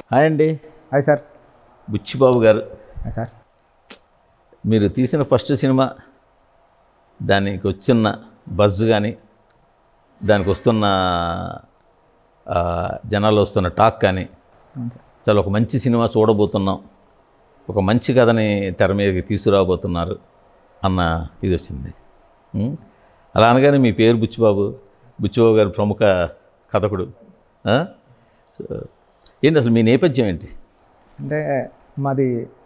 Hi అండి hi sir Buchibabu గారు hi sir మీరు తీసిన ఫస్ట్ సినిమా దానికి వచ్చిన బజ్ కానీ దానికి వస్తున్న ఆ, జనాల్లో వస్తున్న టాక్ కానీ అవును సార్ చాలా ఒక మంచి సినిమా చూడబోతున్నాం ఒక మంచి కథని తెర మీదకి తీసుకురాబోతున్నారు అన్న ఇది వచ్చింది ఉం? అలా అనగానే మీ పేరు బుచ్చిబాబు బుచ్చిబాబు గారు ప్రముఖ కథకుడు ఆ? సో, ఏంటి అసలు మీ నేపథ్యం ఏంటి అంటే మాది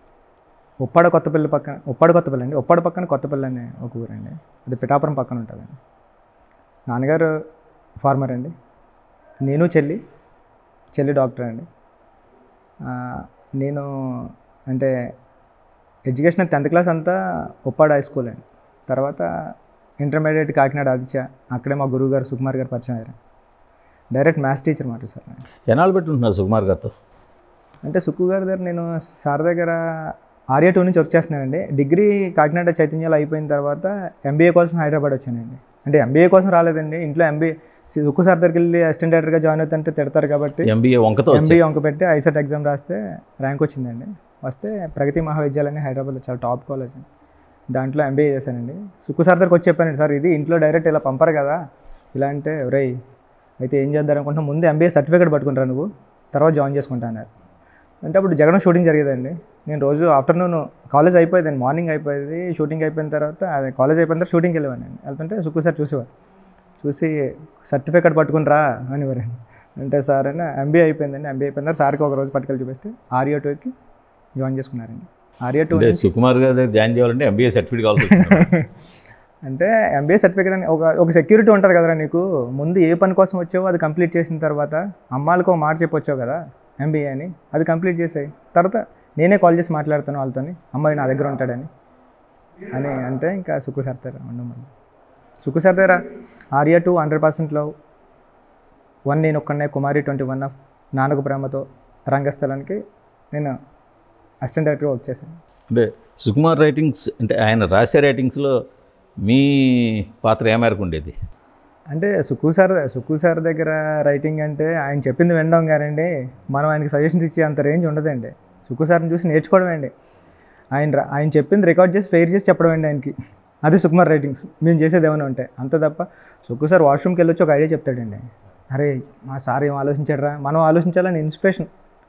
ఉప్పాడ కొత్తపల్లి పక్కన ఉప్పాడ కొత్తపల్లి అండి ఉప్పాడ పక్కన కొత్తపల్లి అనే ఒక ఊరండి అది పిఠాపురం పక్కన ఉంటుందండి నాన్నగారు ఫార్మర్ అండి నేను చెల్లి చెల్లి డాక్టర్ అండి ఆ, నేను అంటే ఎడ్యుకేషన్ టెన్త్ క్లాస్ అంతా ఉప్పాడ హై స్కూల్ అండి తర్వాత ఇంటర్మీడియట్ కాకినాడ ఆదిత్య అక్కడే మా గురువు గారు సుకుమార్ గారు పరిచయం అయ్యారు డైరెక్ట్ మ్యాథ్స్ టీచర్ మాట సార్ నేను. ఎన్నాళ్ళు పెట్టుకుంటున్నారు సుకుమార్ గారితో అంటే సుక్కు గారి దగ్గర నేను సార్ దగ్గర ఆర్య టూ నుంచి వర్క్ చేస్తున్నానండి డిగ్రీ కాకినాడ చైతన్యాలు అయిపోయిన తర్వాత ఎంబీఏ కోసం హైదరాబాద్ వచ్చానండి అంటే ఎంబీఏ కోసం రాలేదండి ఇంట్లో ఎంబీఏ సుక్కు సార్ దగ్గరికి వెళ్ళి అసిస్టెంట్ డైరెక్టర్గా జాయిన్ అవుతుంటే తిడతారు కాబట్టి ఎంబీఏ వంకతో వచ్చాయి ఎంబీఏ వంక పెట్టి ఐసెట్ ఎగ్జామ్ రాస్తే ర్యాంక్ వచ్చిందండి వస్తే ప్రగతి మహావిద్యాలయం హైదరాబాద్లో చాలా టాప్ కాలేజ్ దాంట్లో ఎంబీఏ చేశానండి సుక్కు సార్ దగ్గరకు వచ్చి చెప్పానండి సార్ ఇది ఇంట్లో డైరెక్ట్ ఇలా పంపరు కదా ఇలా అంటే ఒరేయ్ అయితే ఏం చేద్దాం అనుకుంటున్నా ముందు ఎంబీఏ సర్టిఫికేట్ పట్టుకుంటారా నువ్వు తర్వాత జాయిన్ చేసుకుంటా అన్నారు అంటే అప్పుడు జగన్ షూటింగ్ జరిగేదండి నేను రోజు ఆఫ్టర్నూన్ కాలేజ్ అయిపోయేదండి మార్నింగ్ అయిపోయేది షూటింగ్ అయిపోయిన తర్వాత అదే కాలేజ్ అయిపోయిన తర్వాత షూటింగ్కి వెళ్ళేవాడిని వెళ్తుంటే సుక్కు సార్ చూసేవారు చూసి సర్టిఫికేట్ పట్టుకుని రా అనేవారండి అంటే సార్ అయినా ఎంబీఏ అయిపోయిందండి ఎంబీఏ అయిపోయిన తర్వాత సార్కి ఒక రోజు పట్టుకెళ్ళి చూపిస్తే ఆర్యో టూకి జాయిన్ చేసుకున్నారండి ఆర్యో టూ అంటే సుకుమార్ గారి దగ్గర జాయిన్ చేయాలంటే ఎంబీఏ సర్టిఫికేట్ కావాల్సి వచ్చింది అంటే ఎంబీఏ సర్టిఫికేట్ అని ఒక ఒక సెక్యూరిటీ ఉంటుంది కదరా నీకు ముందు ఏ పని కోసం వచ్చావో అది కంప్లీట్ చేసిన తర్వాత అమ్మాలకు ఒక మాట చెప్పొచ్చావు కదా ఎంబీఏ అని అది కంప్లీట్ చేసాయి తర్వాత నేనే కాల్ చేసి మాట్లాడతాను వాళ్ళతోని అమ్మాయి నా దగ్గర ఉంటాడని అని అంటే ఇంకా సుక్కు సార్ దగ్గర ఉండమని సుక్కు సార్ దగ్గర Arya two hundred percent love one నేను ఒక్కనే కుమారి ట్వంటీ వన్ ఆఫ్ నాన్నకు ప్రేమతో రంగస్థలానికి నేను అసిస్టెంట్ డైరెక్టర్గా వర్క్ చేశాను అంటే సుకుమార్ రైటింగ్స్ అంటే ఆయన రాసే రైటింగ్స్లో మీ పాత్ర ఏ మేరకు ఉండేది అంటే సుక్కు సార్ సుక్కు సార్ దగ్గర రైటింగ్ అంటే ఆయన చెప్పింది వినడం గారండి మనం ఆయనకి సజెషన్స్ ఇచ్చే అంత రేంజ్ ఉండదండి సుక్కు సార్ని చూసి నేర్చుకోవడం అండి ఆయన రా- ఆయన చెప్పింది రికార్డ్ చేసి ఫెయిర్ చేసి చెప్పడం అండి ఆయనకి అదే సుకుమార్ రైటింగ్స్ మేము చేసేది ఏమైనా ఉంటాయి అంత తప్ప సుక్కు సార్ వాష్రూమ్కి వెళ్ళొచ్చి ఒక ఐడియా చెప్తాడండి అరే మా సార్ ఏం ఆలోచించాడరా మనం ఆలోచించాలని ఇన్స్పిరేషన్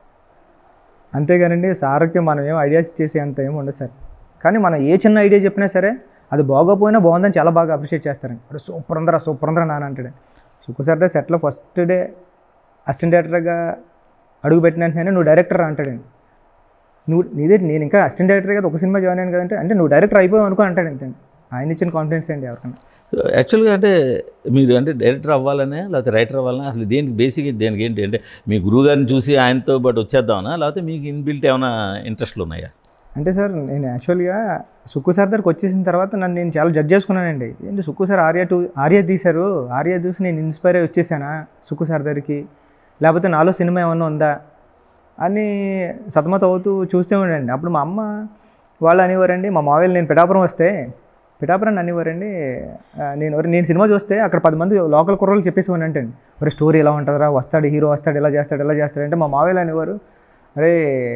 అంతేగానండి సార్కి మనం ఏం ఐడియాస్ చేసే అంత ఏమి ఉండదు సార్ కానీ మనం ఏ చిన్న ఐడియా చెప్పినా సరే అది బాగోపోయినా బాగుందని చాలా బాగా అప్రిషియేట్ చేస్తారండి అరే సూపర్ ఉందరా సూపర్ ఉందరా నాన్న అంటాడు సుఖ సార్ దే సెట్లో ఫస్ట్ డే అసిస్టెంట్ డైరెక్టర్గా అడుగు పెట్టిన వెంటనే నువ్వు డైరెక్టర్ అంటాడండి నువ్వు నీదే నేను ఇంకా అసిస్టెంట్ డైరెక్టర్ కదా ఒక సినిమా జాయిన్ అయ్యాను కదంటే అంటే నువ్వు డైరెక్టర్ అయిపోయావు అనుకో అంటాడు అంతే ఆయన ఇచ్చిన కాన్ఫిడెన్స్ అండి ఎవరికైనా యాక్చువల్గా అంటే మీరు అంటే డైరెక్టర్ అవ్వాలనే లేకపోతే రైటర్ అవ్వాలనే అసలు దేనికి బేసిక్ దేనికి ఏంటి అంటే మీ గురువు గారిని చూసి ఆయనతో పాటు వచ్చేద్దామనా లేకపోతే మీకు ఇన్బిల్ట్ ఏమైనా ఇంట్రెస్ట్లు ఉన్నాయా అంటే సార్ నేను యాక్చువల్గా సుక్కు సార్ దగ్గరికి వచ్చేసిన తర్వాత నన్ను నేను చాలా జడ్జ్ చేసుకున్నానండి ఏంటి సుక్కు సార్ ఆర్య టూ ఆర్య తీశారు ఆర్య చూసి నేను ఇన్స్పైర్ అయ్యి వచ్చేసానా సుక్కు సార్ దగ్గరికి లేకపోతే నాలో సినిమా ఏమన్నా ఉందా అని సతమత అవుతూ చూస్తూ ఉండండి అప్పుడు మా అమ్మ వాళ్ళు అనేవారండి మా మావయ్యలు నేను పిఠాపురం వస్తే పిఠాపురం అనేవారండి ఆ, నేను ఎవరు- నేను సినిమా చూస్తే అక్కడ పది మంది లోకల్ కుర్రోళ్ళు చెప్పేసేవాని అంటే మరి స్టోరీ ఎలా ఉంటుందిరా వస్తాడు హీరో వస్తాడు ఇలా చేస్తాడు ఇలా చేస్తాడు అంటే మా మావయ్యలు అనేవారు అరే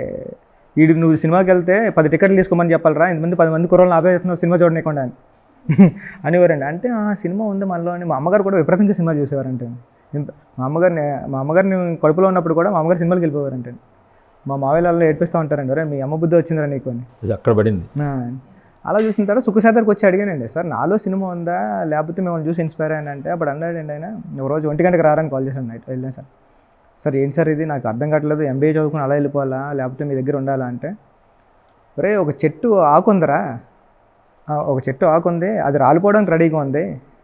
వీడు నువ్వు సినిమాకి వెళ్తే పది టికెట్లు తీసుకోమని చెప్పాలరా ఇంతమంది పది మంది కుర్రోళ్ళు ఆపేస్తున్నావు సినిమా చూడనీయకుండా అని అనేవారండి అంటే ఆ సినిమా ఉంది మనలో అని మా అమ్మగారు కూడా విపరీతంగా సినిమా చూసేవారంటే ఇంత- మా అమ్మగారిని మా అమ్మగారిని కడుపులో ఉన్నప్పుడు కూడా మా అమ్మగారు సినిమాకి వెళ్ళిపోవారంటే మా మావయ్య వాళ్ళు ఏడిపిస్తూ ఉంటారండి అరే మీ అమ్మ బుద్ధి వచ్చిందిరా నీకు అని ఇది అక్కడ పడింది ఆ, అలా చూసిన తర్వాత సుఖసార్ దగ్గరికి వచ్చి అడిగానండి సార్ నాలో సినిమా ఉందా లేకపోతే మిమ్మల్ని చూసి ఇన్స్పైర్ అయ్యాను అంటే అప్పుడు అన్నాడండి ఆయన ఒక రోజు ఒంటి గంటకి రారని కాల్ చేశాను నైట్ వెళ్ళాను సార్ సార్ ఏంటి సార్ ఇది నాకు అర్థం కావట్లేదు ఎంబీఏ చదువుకుని అలా వెళ్ళిపోవాలా లేకపోతే మీ దగ్గర ఉండాలా అంటే ఒరే ఒక చెట్టు ఆకుందరా ఆ, ఒక చెట్టు ఆకుంది అది రాలిపోవడానికి రెడీగా ఉంది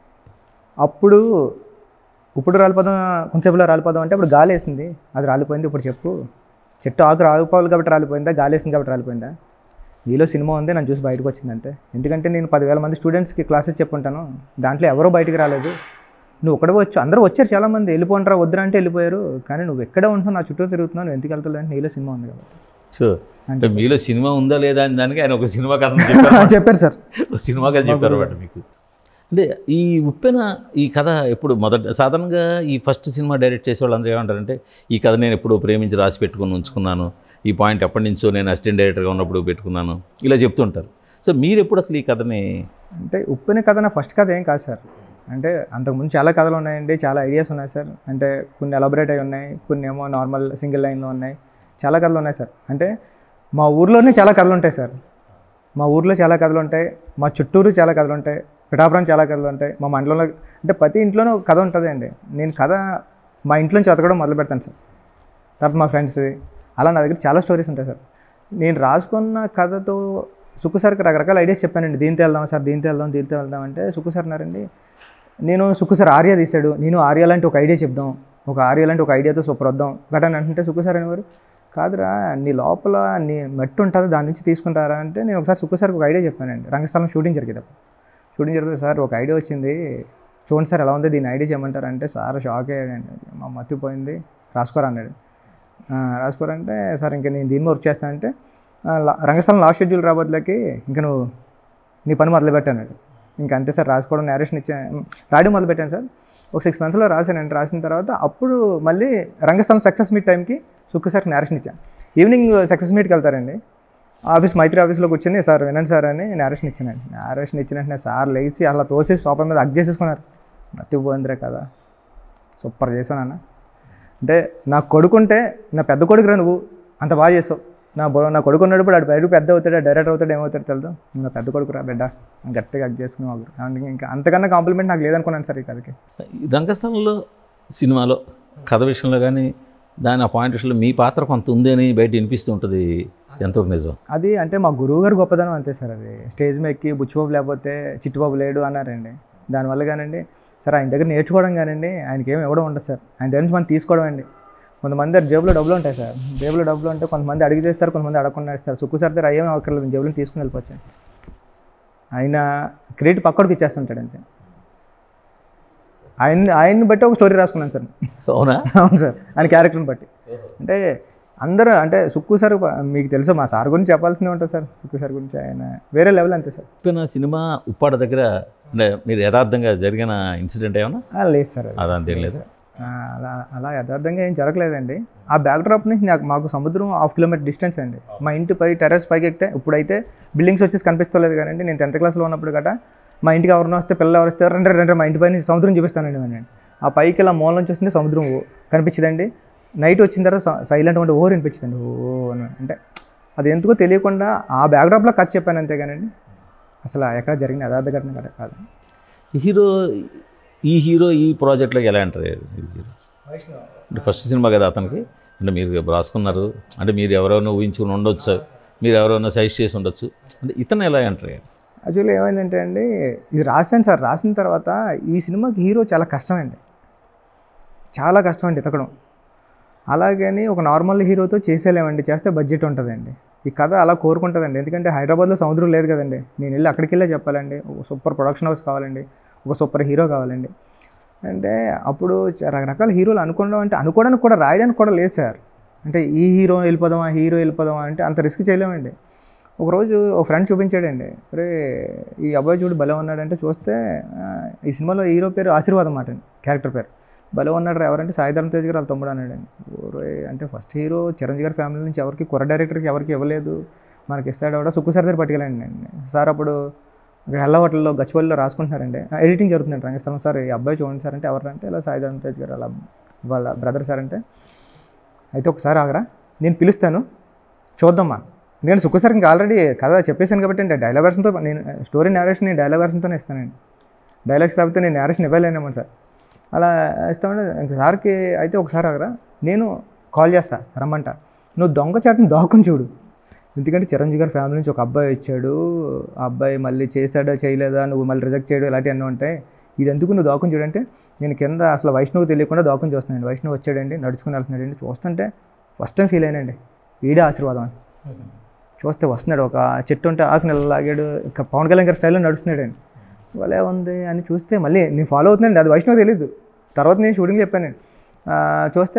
అప్పుడు ఇప్పుడు రాలిపోదాం కొంచెంసేపులో రాలిపోదాం అంటే అప్పుడు గాలి వేసింది అది రాలిపోయింది ఇప్పుడు చెప్పు చెట్టు ఆకు రాలిపోవాలి కాబట్టి రాలిపోయిందా గాలి వేసింది కాబట్టి రాలిపోయిందా నీలో సినిమా ఉంది నన్ను చూసి బయటకు వచ్చింది అంతే ఎందుకంటే నేను పదివేల మంది స్టూడెంట్స్కి క్లాసెస్ చెప్పుంటాను దాంట్లో ఎవరో బయటికి రాలేదు నువ్వు ఒక్కడే వచ్చు అందరూ వచ్చారు చాలామంది వెళ్ళిపోంటారా వద్దురా అంటే వెళ్ళిపోయారు కానీ నువ్వు ఎక్కడ ఉంటున్నావు నా చుట్టూ తిరుగుతున్నావు నువ్వు ఎందుకు వెళ్తావు అంటే నీలో సినిమా ఉంది కాబట్టి సో అంటే మీలో సినిమా ఉందా లేదా అని దానికి ఆయన ఒక సినిమా కథ చెప్పారు చెప్పారు సార్ ఒక సినిమా కథ చెప్పారు అన్నమాట మీకు అంటే ఈ ఉప్పెన ఈ కథ ఎప్పుడు మొదట సాధారణంగా ఈ ఫస్ట్ సినిమా డైరెక్ట్ చేసే వాళ్ళందరూ ఏమంటారంటే ఈ కథ నేను ఎప్పుడో ప్రేమించి రాసి పెట్టుకుని ఉంచుకున్నాను ఈ పాయింట్ ఎప్పటి నుంచో నేను అసిస్టెంట్ డైరెక్టర్గా ఉన్నప్పుడు పెట్టుకున్నాను ఇలా చెప్తుంటారు సో మీరు ఎప్పుడు అసలు ఈ కథని అంటే ఉప్పిన కథ నా ఫస్ట్ కథ ఏం కాదు సార్ అంటే అంతకుముందు చాలా కథలు ఉన్నాయండి చాలా ఐడియాస్ ఉన్నాయి సార్ అంటే కొన్ని ఎలబరేట్ అయి ఉన్నాయి కొన్ని ఏమో నార్మల్ సింగిల్ లైన్లో ఉన్నాయి చాలా కథలు ఉన్నాయి సార్ అంటే మా ఊర్లోనే చాలా కథలు ఉంటాయి సార్ మా ఊర్లో చాలా కథలు ఉంటాయి మా చుట్టూరు చాలా కథలు ఉంటాయి పిఠాపురం చాలా కథలు ఉంటాయి మా మండలంలో అంటే ప్రతి ఇంట్లోనూ ఒక కథ ఉంటుందండి నేను కథ మా ఇంట్లో నుంచి చదవడం మొదలు పెడతాను సార్ తర్వాత మా ఫ్రెండ్స్ అలా నా దగ్గర చాలా స్టోరీస్ ఉంటాయి సార్ నేను రాసుకున్న కథతో సుక్కు సార్కి రకరకాల ఐడియాస్ చెప్పానండి దీంతో వెళ్దాం సార్ దీంతో వెళ్దాం దీంతో వెళ్దాం అంటే సుక్కు సార్ అన్నారండి నేను సుక్కు సార్ ఆర్య తీశాడు నేను ఆర్య లాంటి ఒక ఐడియా చెప్దాం ఒక ఆర్య లాంటి ఒక ఐడియాతో సూపర్ వద్దాం గటని అంటే సుక్కు సార్ అనేవారు కాదురా నీ లోపల నీ మట్టి ఉంటుంది దాని నుంచి తీసుకుంటారా అంటే నేను ఒకసారి సుక్కు సార్కి ఒక ఐడియా చెప్పానండి రంగస్థలం షూటింగ్ జరిగేది అప్పుడు షూటింగ్ జరిగితే సార్ ఒక ఐడియా వచ్చింది చూడండి సార్ ఎలా ఉంది దీని ఐడియా చేయమంటారు అంటే సార్ షాక్ అయ్యాడండి మా మర్చిపోయింది రాసుకోరా అన్నాడు ఆ, రాసుకోరంటే సార్ ఇంకా నేను దీని మీద వర్క్ చేస్తానంటే ఆ, లా- రంగస్థలం లాస్ట్ షెడ్యూల్ రాబోతులకి ఇంకా నువ్వు నీ పని మొదలు పెట్టాను ఇంకా అంతే సార్ రాసుకోవడం నేరేషన్ ఇచ్చా రాయడం మొదలు పెట్టాను సార్ ఒక సిక్స్ మంత్స్లో రాశానండి రాసిన తర్వాత అప్పుడు మళ్ళీ రంగస్థలం సక్సెస్ మీట్ టైంకి సుక్కు సార్కి నేరేషన్ ఇచ్చాను ఈవినింగ్ సక్సెస్ మీట్కి వెళ్తారండి ఆఫీస్ మైత్రి ఆఫీస్లో కూర్చొని సార్ వినండి సార్ అని నేరేషన్ ఇచ్చానండి నేరేషన్ ఇచ్చిన వెంటనే సార్ లేచి అలా తోసేసి సోఫా మీద అగ్ చేసేసుకున్నారు మతిపోయిందిరే కదా సూపర్ చేసాను అన్న అంటే నా కొడుకుంటే నా పెద్ద కొడుకు రా నువ్వు అంత బాగా చేసావు నా బొ నా కొడుకు ఉన్నప్పుడు ఆడు బయట పెద్ద అవుతాడు డైరెక్టర్ అవుతాడు ఏమవుతాడు తెలుదు నువ్వు నా పెద్ద కొడుకు రా బిడ్డ అని గట్టిగా అగ్ చేసుకుని వాళ్ళు అందుకే ఇంకా అంతకన్నా కాంప్లిమెంట్ నాకు లేదనుకున్నాను సార్ ఈ కథకి ఈ రంగస్థలంలో సినిమాలో కథ విషయంలో కానీ దాని ఆ పాయింట్ విషయంలో మీ పాత్ర కొంత ఉంది అని బయట వినిపిస్తూ ఉంటుంది ఎంతో నిజం అది అంటే మా గురువు గారు గొప్పదనం అంతే సార్ అది స్టేజ్ మీద ఎక్కి బుచ్చిబాబు లేకపోతే చిట్టుబాబు లేడు అన్నారండి దానివల్ల కానండి సార్ ఆయన దగ్గర నేర్చుకోవడం కానండి ఆయనకి ఏమి ఇవ్వడం ఉండదు సార్ ఆయన దగ్గర నుంచి మనం తీసుకోవడం అండి కొంతమంది దగ్గర జేబులో డబ్బులు ఉంటాయి సార్ జేబులో డబ్బులు ఉంటే కొంతమంది అడిగి చేస్తారు కొంతమంది అడగకుండా ఇస్తారు సుక్కు సార్ దగ్గర అయ్యేం అవసరం జేబులో తీసుకుని వెళ్ళిపోవచ్చు ఆయన క్రెడిట్ పక్కడికి ఇచ్చేస్తుంటాడు అంతే ఆయన ఆయన్ని బట్టి ఒక స్టోరీ రాసుకున్నాను సార్ అవునా అవును సార్ ఆయన క్యారెక్టర్ని బట్టి అంటే అందరూ అంటే సుక్కు సార్ మీకు తెలుసు మా సార్ గురించి చెప్పాల్సిందే ఉంటుంది సార్ సుక్కు సార్ గురించి ఆయన వేరే లెవెల్ అంతే సార్ చెప్పిన సినిమా ఉప్పాడ దగ్గర అంటే మీరు యథార్థంగా జరిగిన ఇన్సిడెంట్ ఏమన్నా ఆ, లేదు సార్ అది. అదంతేం లేదు ఆ, అలా అలా యథార్థంగా ఏం జరగలేదండి ఆ బ్యాక్ డ్రాప్ నుంచి నాకు మాకు సముద్రం హాఫ్ కిలోమీటర్ డిస్టెన్స్ అండి మా ఇంటి పై టెర్రస్ పైకి ఎక్కితే ఇప్పుడైతే బిల్డింగ్స్ వచ్చేసి కనిపిస్తలేదు కానీ నేను టెన్త్ క్లాస్లో ఉన్నప్పుడు గట మా ఇంటికి ఎవరినో వస్తే పిల్లలు ఎవరు వస్తే రెండు రెండు మా ఇంటి పైన సముద్రం చూపిస్తానండి నేను ఆ పైకి ఇలా మూల నుంచి వస్తుంటే సముద్రం కనిపించదండి నైట్ వచ్చిన తర్వాత సైలెంట్ ఉంటే ఓర్ అనిపించిందండి ఓ అని అంటే అది ఎందుకో తెలియకుండా ఆ బ్యాక్ డ్రాప్లో కథ చెప్పాను అంతేగానండి అసలు ఎక్కడ జరిగిన యథార్థ ఘటన కథ కాదు ఈ హీరో ఈ హీరో ఈ ప్రాజెక్ట్లోకి ఎలా ఎంటర్ అయ్యారు ఈ హీరో అంటే ఫస్ట్ సినిమా కదా అతనికి అంటే మీరు రాసుకున్నారు అంటే మీరు ఎవరైనా ఊహించుకుని ఉండొచ్చు మీరు ఎవరైనా సజెస్ట్ చేసి ఉండొచ్చు అంటే ఇతను ఎలా ఎంటర్ అయ్యారు యాక్చువల్లీ ఏమైందంటే అండి ఇది రాశాను సార్ రాసిన తర్వాత ఈ సినిమాకి హీరో చాలా కష్టం అండి చాలా కష్టం అండి ఎతకడం అలాగని ఒక నార్మల్ హీరోతో చేసేలేమండి చేస్తే బడ్జెట్ ఉంటుందండి ఈ కథ అలా కోరుకుంటుందండి ఎందుకంటే హైదరాబాద్లో సముద్రం లేదు కదండి నేను వెళ్ళి అక్కడికి వెళ్ళే చెప్పాలండి ఒక సూపర్ ప్రొడక్షన్ హౌస్ కావాలండి ఒక సూపర్ హీరో కావాలండి అంటే అప్పుడు చ- రకరకాల హీరోలు అనుకోవడం అంటే అనుకోవడానికి కూడా రాయడానికి కూడా లేదు సార్ అంటే ఈ హీరో వెళ్ళిపోదామా హీరో వెళ్ళిపోదామా అంటే అంత రిస్క్ చేయలేమండి ఒకరోజు ఒక ఫ్రెండ్ చూపించాడండి అరే ఈ అబ్బాయి చూడు భలే ఉన్నాడంటే చూస్తే ఆ, ఈ సినిమాలో హీరో పేరు ఆశీర్వాదం మాట అండి క్యారెక్టర్ పేరు భలే ఉన్నాడు రా ఎవరంటే సాయిధరం తేజ్ గారు వాళ్ళ తమ్ముడు అన్నాడండి ఓరే అంటే ఫస్ట్ హీరో చిరంజీవి గారి ఫ్యామిలీ నుంచి ఎవరికి కుర్ర డైరెక్టర్కి ఎవరికి ఇవ్వలేదు మనకి ఇస్తాడు కూడా సుక్కు సార్ దగ్గర పట్టుకెళ్ళండి అండి సార్ అప్పుడు హెల్ల హోటల్లో గచ్చిపల్లిలో రాసుకుంటున్నారండి ఆ, ఎడిటింగ్ జరుగుతుందండి రంగస్థలం సార్ ఈ అబ్బాయి చూడండి సార్ అంటే ఎవరంటే ఇలా సాయిధరం తేజ్ గారు అలా వాళ్ళ బ్రదర్ సార్ అంటే అయితే ఒకసారి ఆగరా నేను పిలుస్తాను చూద్దామా ఎందుకంటే సుఖసారి ఇంకా ఆల్రెడీ కథ చెప్పేశాను కాబట్టి అంటే డైలాగ్ వర్షన్తో నేను స్టోరీ నేరేషన్ నేను డైలాగ్ వర్షన్తోనే ఇస్తానండి డైలాగ్స్ లేకపోతే నేను నేరేషన్ ఇవ్వలేనేమో సార్ అలా ఇస్తామంటే ఇంక సార్కి అయితే ఒకసారి ఆగరా నేను కాల్ చేస్తా రమ్మంట నువ్వు దొంగ చాటుని దాక్కుని చూడు ఎందుకంటే చిరంజీవి గారి ఫ్యామిలీ నుంచి ఒక అబ్బాయి వచ్చాడు ఆ అబ్బాయి మళ్ళీ చేశాడా చేయలేదా నువ్వు మళ్ళీ రిజెక్ట్ చేయడం ఇలాంటివన్నీ ఉంటాయి ఇది ఎందుకు నువ్వు దాక్కుని చూడంటే నేను కింద అసలు వైష్ణవ్ తెలియకుండా దాక్కుని చూస్తున్నాను వైష్ణవ్ వచ్చాడండి నడుచుకుని వెళ్తున్నాడండి చూస్తుంటే ఫస్ట్ టైం ఫీల్ అయినండి ఈడే ఆశీర్వాదం అని చూస్తే వస్తున్నాడు ఒక చెట్టు ఉంటే ఆకు నెల లాగాడు ఇక పవన్ కళ్యాణ్ గారి స్టైల్లో నడుస్తున్నాడండి భలే ఉంది అని చూస్తే మళ్ళీ నేను ఫాలో అవుతున్నాను అది వైష్ణవ్ తెలియదు తర్వాత నేను షూటింగ్ చెప్పాను ఆ, చూస్తే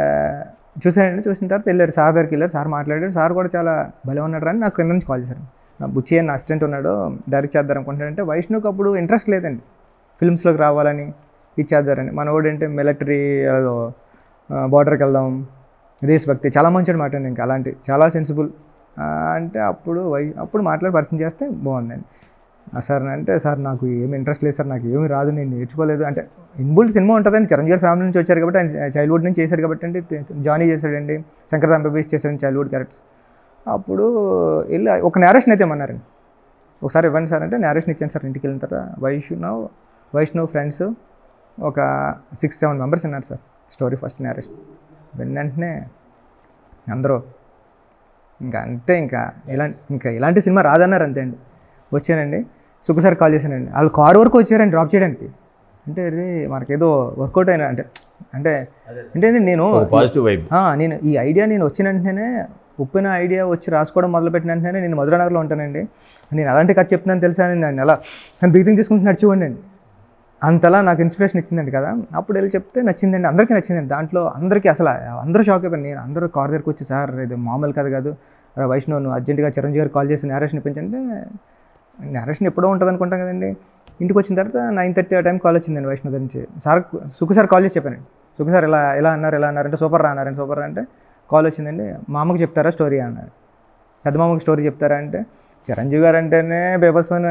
చూసానండి చూసిన తర్వాత వెళ్ళారు సార్ దగ్గరికి వెళ్ళారు సార్ మాట్లాడారు సార్ కూడా చాలా భలే ఉన్నాడు అని నాకు కింద నుంచి కాల్ చేశారు నా బుచ్చి అని అసిస్టెంట్ ఉన్నాడు డైరెక్ట్ చేద్దాం అనుకుంటున్నాడంటే వైష్ణవ్కి అప్పుడు ఇంట్రెస్ట్ లేదండి ఫిల్మ్స్లోకి రావాలని ఇచ్చేద్దారని మనోడు అంటే మిలిటరీ బార్డర్కి వెళ్దాం దేశభక్తి చాలా మంచి మాట అండి ఇంకా అలాంటి చాలా సెన్సిబుల్ అంటే అప్పుడు వై అప్పుడు మాట్లాడి పరిచయం చేస్తే బాగుందండి ఆ సార్ అంటే సార్ నాకు ఏమి ఇంట్రెస్ట్ లేదు సార్ నాకు ఏమి రాదు నేను నేర్చుకోలేదు అంటే ఇన్బుల్ట్ సినిమా ఉంటుందండి చిరంజీవి గారి ఫ్యామిలీ నుంచి వచ్చారు కాబట్టి ఆయన చైల్డ్హుడ్ నుంచి చేశాడు కాబట్టి అండి జానీ చేశాడండి శంకర్ ఎంబీబీఎస్ చేశాడండి చైల్డ్హుడ్ క్యారెక్టర్స్ అప్పుడు వెళ్ళి ఒక నేరేషన్ అయితే ఏమన్నారండి ఒకసారి ఇవ్వండి సార్ అంటే నేరేషన్ ఇచ్చాను సార్ ఇంటికి వెళ్ళిన తర్వాత వైష్ణవ్ వైష్ణవ్ ఫ్రెండ్స్ ఒక సిక్స్ సెవెన్ మెంబర్స్ ఉన్నారు సార్ స్టోరీ ఫస్ట్ నేరేషన్ విన్న వెంటనే అందరూ ఇంకా అంటే ఇంకా ఇలాంటి ఇంకా ఇలాంటి సినిమా రాదన్నారు అంతే అండి వచ్చానండి సుఖసారి కాల్ చేశానండి వాళ్ళు కార్ వరకు వచ్చారండి డ్రాప్ చేయడానికి అంటే అరే మనకేదో వర్కౌట్ అయినా అంటే అంటే అంటే నేను ఒక పాజిటివ్ వైబ్ ఆ, నేను ఈ ఐడియా నేను వచ్చిన వెంటనే ఉప్పిన ఐడియా వచ్చి రాసుకోవడం మొదలుపెట్టిన వెంటనే నేను మధురానగర్లో ఉంటానండి నేను అలాంటి కథ చెప్తున్నాను తెలుసా అని నేను ఎలా నేను బ్రీతింగ్ తీసుకుంటూ నడిచివ్వండి అండి అంతలా నాకు ఇన్స్పిరేషన్ ఇచ్చిందండి కదా అప్పుడు వెళ్ళి చెప్తే నచ్చిందండి అందరికీ నచ్చిందండి దాంట్లో అందరికీ అసలు అందరూ షాక్ అయిపోయారు నేను అందరూ కార్ దగ్గరికి వచ్చి సార్ ఇది మామూలు కథ కాదు రా వైష్ణవ్ నువ్వు అర్జెంటుగా చిరంజీవి గారు కాల్ చేసి నేరేషన్ ఇప్పించంటే నేరేషన్ ఎప్పుడో ఉంటుంది అనుకుంటాం కదండి ఇంటికి వచ్చిన తర్వాత నైన్ థర్టీ ఆ టైం కాల్ వచ్చిందండి వైష్ణవ్ దగ్గర నుంచి సార్ సుఖ సార్ కాల్ చేసి చెప్పానండి సుఖ సార్ ఇలా ఇలా అన్నారు ఇలా అన్నారంటే సూపర్ రా అన్నారండి సూపర్ రా అంటే కాల్ వచ్చిందండి మా అమ్మకి చెప్తారా స్టోరీ అన్నారు పెద్ద మామకి స్టోరీ చెప్తారా అంటే చిరంజీవి గారు అంటేనే బేబస్వన్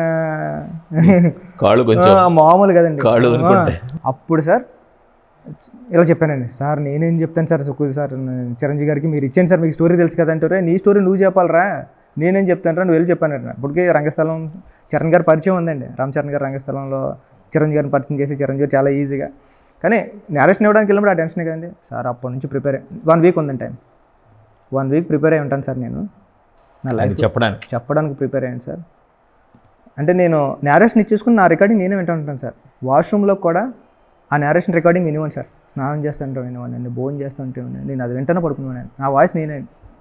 కాళ్ళు కొంచెం మామూలు కదండి కాళ్ళు ఆ, వణుకుంటాయి. అప్పుడు సార్ ఇలా చెప్పానండి సార్ నేనేం చెప్తాను సార్ సుఖు సార్ చిరంజీవి గారికి మీరు ఇచ్చాను సార్ మీకు స్టోరీ తెలుసు కదా అంటారే నీ స్టోరీ నువ్వు చెప్పాలరా నేనేం చెప్తాను రా నువ్వు వెళ్ళి చెప్పాను ఇప్పటికే రంగస్థలం చరణ్ గారి పరిచయం ఉందండి రామ్ చరణ్ గారి రంగస్థలంలో చిరంజీవి గారిని పరిచయం చేసి చిరంజీవి గారు చాలా ఈజీగా కానీ నేరేషన్ ఇవ్వడానికి వెళ్ళినప్పుడు ఆ టెన్షన్ కదండి సార్ అప్పటి నుంచి ప్రిపేర్ వన్ వీక్ ఉందండి టైం వన్ వీక్ ప్రిపేర్ అయి ఉంటాను సార్ నేను నా ఆయన లైఫ్ చెప్పడానికి చెప్పడానికి ప్రిపేర్ అయ్యాను సార్ అంటే నేను నేరేషన్ ఇచ్చేసుకుని నా రికార్డింగ్ నేనే వింటూ ఉంటాను సార్ వాష్రూమ్లో కూడా ఆ నేరేషన్ రికార్డింగ్ వినివ్వండి సార్ స్నానం చేస్తుంటే వినివ్వండి నేను భోజనం చేస్తుంటే వినివ్వండి నేను అది వెంటనే పడుకున్నాను నా వాయిస్ నేనే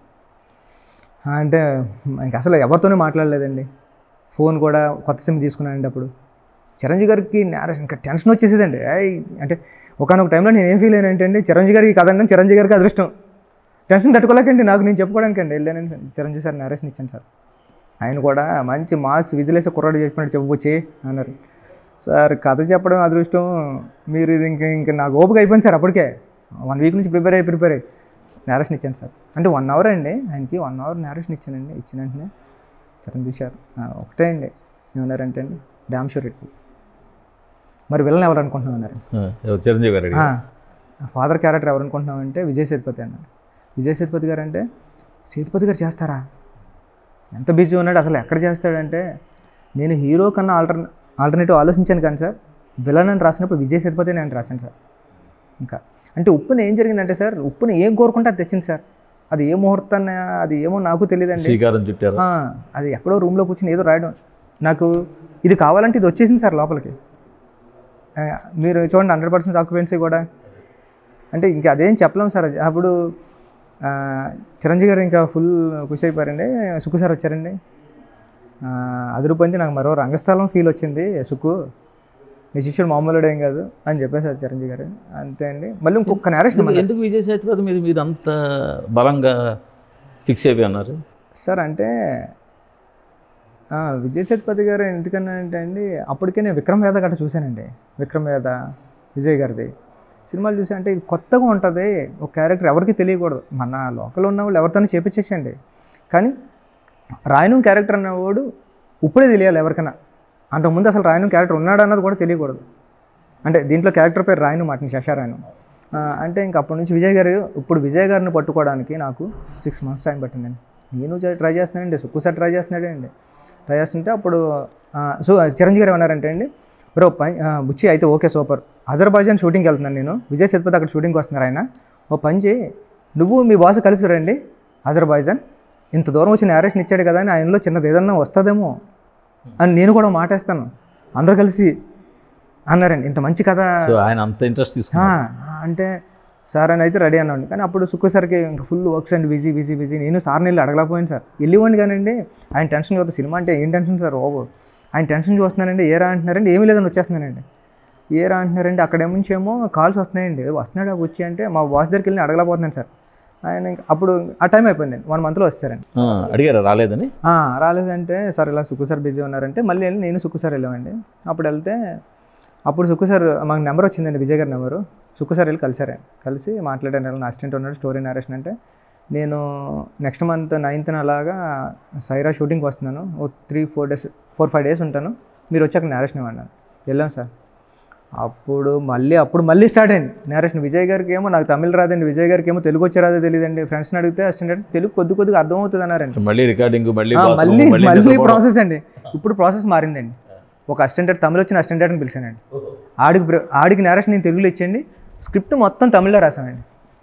ఆ, అంటే ఇంక అసలు ఎవరితోనే మాట్లాడలేదండి ఫోన్ కూడా కొత్త సిమ్ తీసుకున్నానండి అప్పుడు చిరంజీవి గారికి నేరేషన్ ఇంకా టెన్షన్ వచ్చేసేదండి ఏయ్ అంటే ఒకనొక టైంలో నేను ఏం ఫీల్ అయినా ఏంటంటే చిరంజీవి గారికి కదండి చిరంజీవి గారికి అదృష్టం టెన్షన్ తట్టుకోలేకండి నాకు నేను చెప్పుకోవడానికి అండి వెళ్ళాను చిరంజీవి సార్ నేరేషన్ ఇచ్చాను సార్ ఆయన కూడా మంచి మాస్ విజిలేసే కుర్రాడు చెప్పినట్టు చెప్పొచ్చి అన్నారు సార్ కథ చెప్పడం అదృష్టం మీరు ఇది ఇంక ఇంక నాకు ఓపిక అయిపోయింది సార్ అప్పటికే వన్ వీక్ నుంచి ప్రిపేర్ అయ్యి ప్రిపేర్ అయ్యి నేరేషన్ ఇచ్చాను సార్ అంటే వన్ అవర్ అండి ఆయనకి వన్ అవర్ నేరేషన్ ఇచ్చానండి ఇచ్చిన వెంటనే చిరంజీవి సార్ "ఆ, ఒకటే అండి ఏమన్నారంటే అండి డ్యామ్ షూర్ ఇట్ మరి విలన్ ఎవరు అనుకుంటున్నాం అన్నారు ఆ, ఎవరు చిరంజీవి గారు అడిగారు. ఫాదర్ క్యారెక్టర్ ఎవరు అనుకుంటున్నామంటే విజయ్ సేతుపతి అన్నారు విజయ్ సేతుపతి గారు అంటే సేతుపతి గారు చేస్తారా ఎంత బిజీ ఉన్నాడు అసలు ఎక్కడ చేస్తాడంటే నేను హీరో కన్నా ఆల్టర్ ఆల్టర్నేటివ్ ఆలోచించాను కానీ సార్ విలన్ అని రాసినప్పుడు విజయ్ సేతుపతి నేను రాశాను సార్ ఇంకా అంటే ఉప్పుని ఏం జరిగిందంటే సార్ ఉప్పుని ఏం కోరుకుంటే అది తెచ్చింది సార్ అది ఏ ముహూర్తాన్ని అది ఏమో నాకు తెలియదండి శ్రీకారం చుట్టారు ఆ, అది ఎక్కడో రూమ్లో కూర్చొని ఏదో రాయడం నాకు ఇది కావాలంటే ఇది వచ్చేసింది సార్ లోపలికి ఆ, మీరు చూడండి హండ్రెడ్ పర్సెంట్ ఆక్యుపెన్సీ కూడా అంటే ఇంకా అదేం చెప్పలేం సార్ అది. అప్పుడు ఆ, చిరంజీవి గారు ఇంకా ఫుల్ ఖుషి అయిపోయారండి సుక్కు సార్ వచ్చారండి ఆ, అది రూపాయి నాకు మరో రంగస్థలం ఫీల్ వచ్చింది సుక్కు నీ శిష్యుడు మామూలుడు ఏం కాదు అని చెప్పేసారు చిరంజీవి గారు అంతే అండి మళ్ళీ ఇంకొక నేరేషన్ ఎందుకు- ఎందుకు విజయ్ సేతుపతి మీద మీరు అంత బలంగా ఫిక్స్ అయిపోయి అన్నారు సార్ అంటే ఆ, విజయ్ సేతుపతి గారు ఎందుకన్నా అంటే అండి అప్పటికే నేను విక్రమ్ వేద గట్ట చూశానండి విక్రమ్ వేద విజయ్ గారిది సినిమాలు చూసా అంటే ఇది కొత్తగా ఉంటుంది ఒక క్యారెక్టర్ ఎవరికి తెలియకూడదు మన లోకల్ ఉన్న వాళ్ళు ఎవరితోనే చేపించేసండి కానీ రాయను క్యారెక్టర్ అన్నవాడు ఇప్పుడే తెలియాలి ఎవరికైనా అంతకుముందు అసలు రాయను క్యారెక్టర్ ఉన్నాడు అన్నది కూడా తెలియకూడదు అంటే దీంట్లో క్యారెక్టర్ పేరు రాయను మాట శశారాయను ఆ, అంటే ఇంక అప్పటి నుంచి విజయ్ గారు ఇప్పుడు విజయ్ గారిని పట్టుకోవడానికి నాకు సిక్స్ మంత్స్ టైం పట్టిందండి నేను ట్రై చేస్తున్నానండి సుక్కు సార్ ట్రై చేస్తున్నాడే అండి ట్రై చేస్తుంటే అప్పుడు ఆ, సో చిరంజీవి గారు ఏమన్నారంటే అండి బ్రో పని ఆ, బుచ్చి అయితే ఓకే సూపర్ అజర్బైజాన్ షూటింగ్కి వెళ్తున్నాను నేను విజయ్ సేతుపతి అక్కడ షూటింగ్కి వస్తున్నారు ఆయన ఓ పని చేయి నువ్వు మీ బాస్ కలిసి రండి అజర్బైజాన్ ఇంత దూరం వచ్చి నేరేషన్ ఇచ్చాడు కదా అని ఆయనలో చిన్నది ఏదన్నా వస్తుందేమో అని నేను కూడా మాటేస్తాను అందరూ కలిసి అన్నారండి ఇంత మంచి కథ సో ఆయన అంత ఇంట్రెస్ట్ ఆ, తీసుకున్నారు అంటే సార్ అని అయితే రెడీ అన్నాడు కానీ అప్పుడు సుక్కు సార్కి ఇంకా full works and busy busy busy నేను సార్ని వెళ్ళి అడగలేకపోయాను సార్ వెళ్ళివ్వండి కానండి ఆయన టెన్షన్ చూద్దాం సినిమా అంటే ఏం టెన్షన్ సార్ ఓ ఆయన టెన్షన్ చూస్తున్నానండి ఏరా అంటున్నారండి ఏమీ లేదని వచ్చేస్తున్నానండి ఏరా అంటున్నారండి అక్కడ నుంచి ఏమో కాల్స్ వస్తున్నాయండి వస్తున్నాడు వచ్చి అంటే మా బాస్ దగ్గరికి వెళ్ళి అడగలేకపోతున్నాను సార్ ఆయన ఇంకా అప్పుడు ఆ టైం అయిపోయిందండి వన్ మంత్లో వచ్చారండి ఆ, అడిగారా రాలేదని ఆ, రాలేదంటే సార్ ఇలా సుక్కు సార్ బిజీ ఉన్నారంటే మళ్ళీ వెళ్ళి నేను సుక్కు సార్ వెళ్ళామండి అప్పుడు వెళ్తే అప్పుడు సుక్కు సార్ మాకు నెంబర్ వచ్చిందండి విజయ్ గారి నెంబరు సుక్కు సార్ వెళ్ళి కలిసారండి కలిసి మాట్లాడాను నా అసిస్టెంట్ ఉన్నాడు స్టోరీ నరేషన్ అంటే నేను నెక్స్ట్ మంత్ నైన్త్న అలాగా సైరా షూటింగ్కి వస్తున్నాను ఓ three four days four five days ఉంటాను మీరు వచ్చాక నేరేషన్ ఇవ్వండి వెళ్ళాం సార్ అప్పుడు మళ్ళీ అప్పుడు మళ్ళీ స్టార్ట్ అయింది నేరేషన్ విజయ్ గారికి ఏమో నాకు తమిళ రాదండి విజయ్ గారికి ఏమో తెలుగు వచ్చే రాదో తెలియదండి ఫ్రెండ్స్ని అడిగితే అసిస్టెంట్ తెలుగు కొద్ది కొద్దిగా అర్థమవుతుంది అన్నారండి మళ్ళీ రికార్డింగ్ మళ్ళీ ఆ, bathroom, మళ్ళీ మళ్ళీ మళ్ళీ నిద్రపోవడం. ప్రాసెస్ అండి ఇప్పుడు ప్రాసెస్ మారిందండి ఒక అసిస్టెంట్ తమిళ వచ్చిన అసిస్టెంట్ అని పిలిచానండి ఆడికి బ్ర- ఆడికి నేరేషన్ నేను తెలుగులో ఇచ్చేయండి స్క్రిప్ట్ మొత్తం తమిళ్లో రాశానండి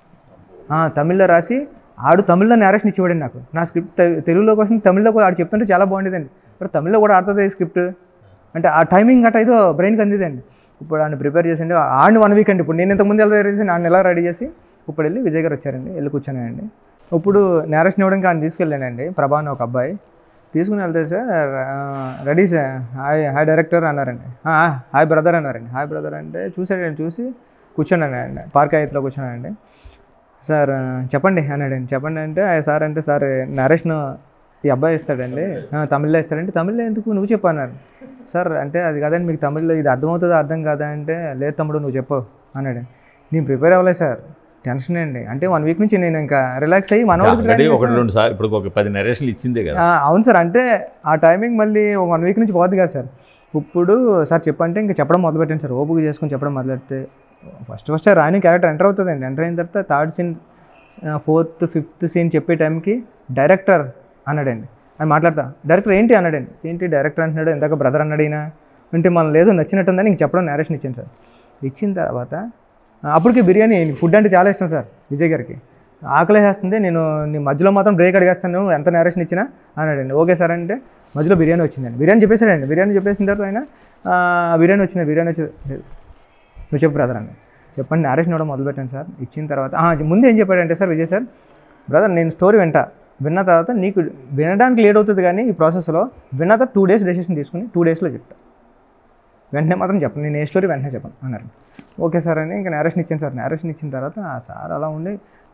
ఆ, తమిళ్లో రాసి ఆడు తమిళ్లో నేరేషన్ ఇచ్చేవాడండి నాకు నా స్క్రిప్ట్ తె- తెలుగులోకి వస్తుంది తమిళ్లో కూడా ఆడు చెప్తుంటే చాలా బాగుండేదండి మరి తమిళ్లో కూడా ఆడుతుంది స్క్రిప్ట్ అంటే ఆ టైమింగ్ గట్ట ఏదో బ్రెయిన్కి అందిదండి ఇప్పుడు ఆయన ప్రిపేర్ చేసిండి ఆడిని వన్ వీక్ అండి ఇప్పుడు నేను ఇంతకుముందు ఎలా రెడీ చేసి ఆయన ఎలా రెడీ చేసి ఇప్పుడు వెళ్ళి విజయ్ గారు వచ్చారండి వెళ్ళి కూర్చొనండి ఇప్పుడు నేరేషన్ ఇవ్వడానికి ఆయన తీసుకెళ్ళానండి ప్రభా అని ఒక అబ్బాయి తీసుకుని వెళ్తే sir ready sir hi hi director అన్నారండి "ఆ, హాయ్ బ్రదర్ అన్నారండి హాయ్ బ్రదర్ అంటే చూసాడండి చూసి కూర్చున్నానండి పార్క్ అయితలో కూర్చున్నానండి సార్ ఆ, చెప్పండి అన్నాడండి చెప్పండి అంటే "ఆ, సార్ అంటే సార్ నరేష్ను ఈ అబ్బాయి ఇస్తాడండి "ఆ, తమిళ్లో ఇస్తాడంటే తమిళ్లో ఎందుకు నువ్వు చెప్పు అన్నారు సార్ అంటే అది కాదండి మీకు తమిళ్లో ఇది అర్థమవుతుందో అర్థం కాదా అంటే లేదు తమ్ముడు నువ్వు చెప్పు అన్నాడు నేను ప్రిపేర్ అవ్వలేదు సార్ టెన్షన్ అండి అంటే వన్ వీక్ నుంచి నేను ఇంకా రిలాక్స్ అయ్యి మన ఆల్రెడీ ఒకటి రెండు సార్లు ఇప్పుడు ఒక పది నరేషన్లు ఇచ్చిందే కదా ఆ, అవును సార్ అంటే ఆ టైమింగ్ మళ్ళీ ఒక వన్ వీక్ నుంచి పోద్ది కదా సార్ ఇప్పుడు సార్ చెప్పంటే ఇంకా చెప్పడం మొదలుపెట్టాను సార్ ఓపిక చేసుకొని చెప్పడం మొదలెడితే ఫస్ట్ ఫస్ట్ రాని క్యారెక్టర్ ఎంటర్ అవుతుందండి ఎంటర్ అయిన తర్వాత third scene fourth fifth scene చెప్పే టైంకి డైరెక్టర్ అన్నాడండి అని మాట్లాడతా డైరెక్టర్ ఏంటి అన్నాడండి ఏంటి డైరెక్టర్ అంటున్నాడు ఇందాక బ్రదర్ అన్నాడు ఈయన అంటే మనం లేదు నచ్చినట్టుందని ఇంక చెప్పడం నేరేషన్ ఇచ్చాను సార్ ఇచ్చిన తర్వాత ఆ, అప్పటికి బిర్యానీ ఫుడ్ అంటే చాలా ఇష్టం సార్ విజయ్ గారికి ఆకలి వేస్తుంది నేను నీ మధ్యలో మాత్రం బ్రేక్ అడిగేస్తాను ఎంత నేరేషన్ ఇచ్చినా అన్నాడండి ఓకే సార్ అంటే మధ్యలో బిర్యానీ వచ్చిందండి బిర్యానీ చెప్పేశాడండి బిర్యానీ చెప్పేసిన తర్వాత ఆయన "ఆ, బిర్యానీ వచ్చింది బిర్యానీ వచ్చి లేదు. నువ్వు చెప్పు బ్రదర్ అని చెప్పండి నేరేషన్ ఇవ్వడం మొదలుపెట్టాను సార్ ఇచ్చిన తర్వాత "ఆ, ముందు ఏం చెప్పాడంటే సార్ విజయ్ సార్ బ్రదర్ నేను స్టోరీ వింటా విన్న తర్వాత నీకు వినడానికి లేట్ అవుతుంది కానీ ఈ ప్రాసెస్లో విన్న తర్వాత టూ డేస్ డెసిషన్ తీసుకుని టూ డేస్లో చెప్తా వెంటనే మాత్రం చెప్పను నేను ఏ స్టోరీ వెంటనే చెప్పను అన్నారు ఓకే సార్ అని ఇంకా నేరేషన్ ఇచ్చాను సార్ నేరేషన్ ఇచ్చిన తర్వాత ఆ సార్ అలా ఉండి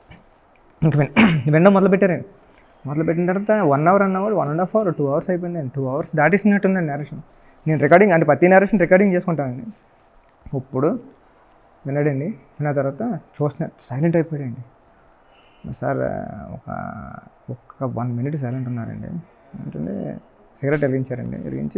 ఇంక విన్ వినడం మొదలుపెట్టారండి మొదలుపెట్టిన తర్వాత వన్ అవర్ అన్న hour one and half hour two hours అయిపోయిందండి టూ అవర్స్ దాటేసినట్టుందండి నేరేషన్ నేను రికార్డింగ్ అంటే ప్రతి నేరేషన్ రికార్డింగ్ చేసుకుంటానండి ఇప్పుడు విన్నాడండి విన్న తర్వాత చూస్తున్నా సైలెంట్ అయిపోయాడండి సార్ ఒక ఒక్క వన్ మినిట్ సైలెంట్ ఉన్నారండి ఏంటంటే సిగరెట్ వెలిగించారండి వెలిగించి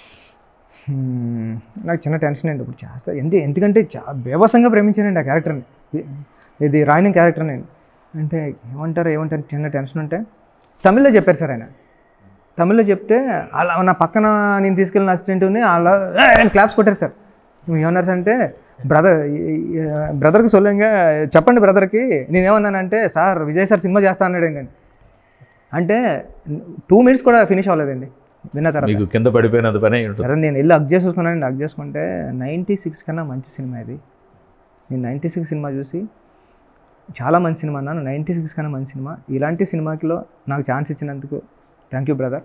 "హ్మ్, నాకు చిన్న టెన్షన్ అండి ఇప్పుడు చేస్తా ఎంత ఎందుకంటే చా బేవసంగా ప్రేమించానండి ఆ క్యారెక్టర్ని ఇది- ఇది రాయని క్యారెక్టర్ని అంటే ఏమంటారు ఏమంటారు చిన్న టెన్షన్ ఉంటే తమిళ్లో చెప్పారు సార్ ఆయన తమిళ్లో చెప్తే అలా నా పక్కన నేను తీసుకెళ్ళిన అసిస్టెంట్ని అలా క్లాప్స్ కొట్టారు సార్ నువ్వు ఏమన్నారు సార్ అంటే బ్రదర్ బ్రదర్కి సొల్లంగా చెప్పండి బ్రదర్కి నేనేమన్నానంటే సార్ విజయ్ సార్ సినిమా చేస్తా అన్నాడు ఏంటండి అంటే టూ మినిట్స్ కూడా ఫినిష్ అవ్వలేదండి విన్న తర్వాత మీకు కింద పడిపోయినంత పని అయి ఉంటుంది సరే నేను వెళ్ళి అగ్ చేసుకున్నానండి అగ్ చేసుకుంటే నైంటీ సిక్స్ కన్నా మంచి సినిమా ఇది నేను నైంటీ సిక్స్ సినిమా చూసి చాలా మంచి సినిమా అన్నాను నైంటీ సిక్స్ కన్నా మంచి సినిమా ఇలాంటి సినిమాకిలో నాకు ఛాన్స్ ఇచ్చినందుకు థ్యాంక్ యూ బ్రదర్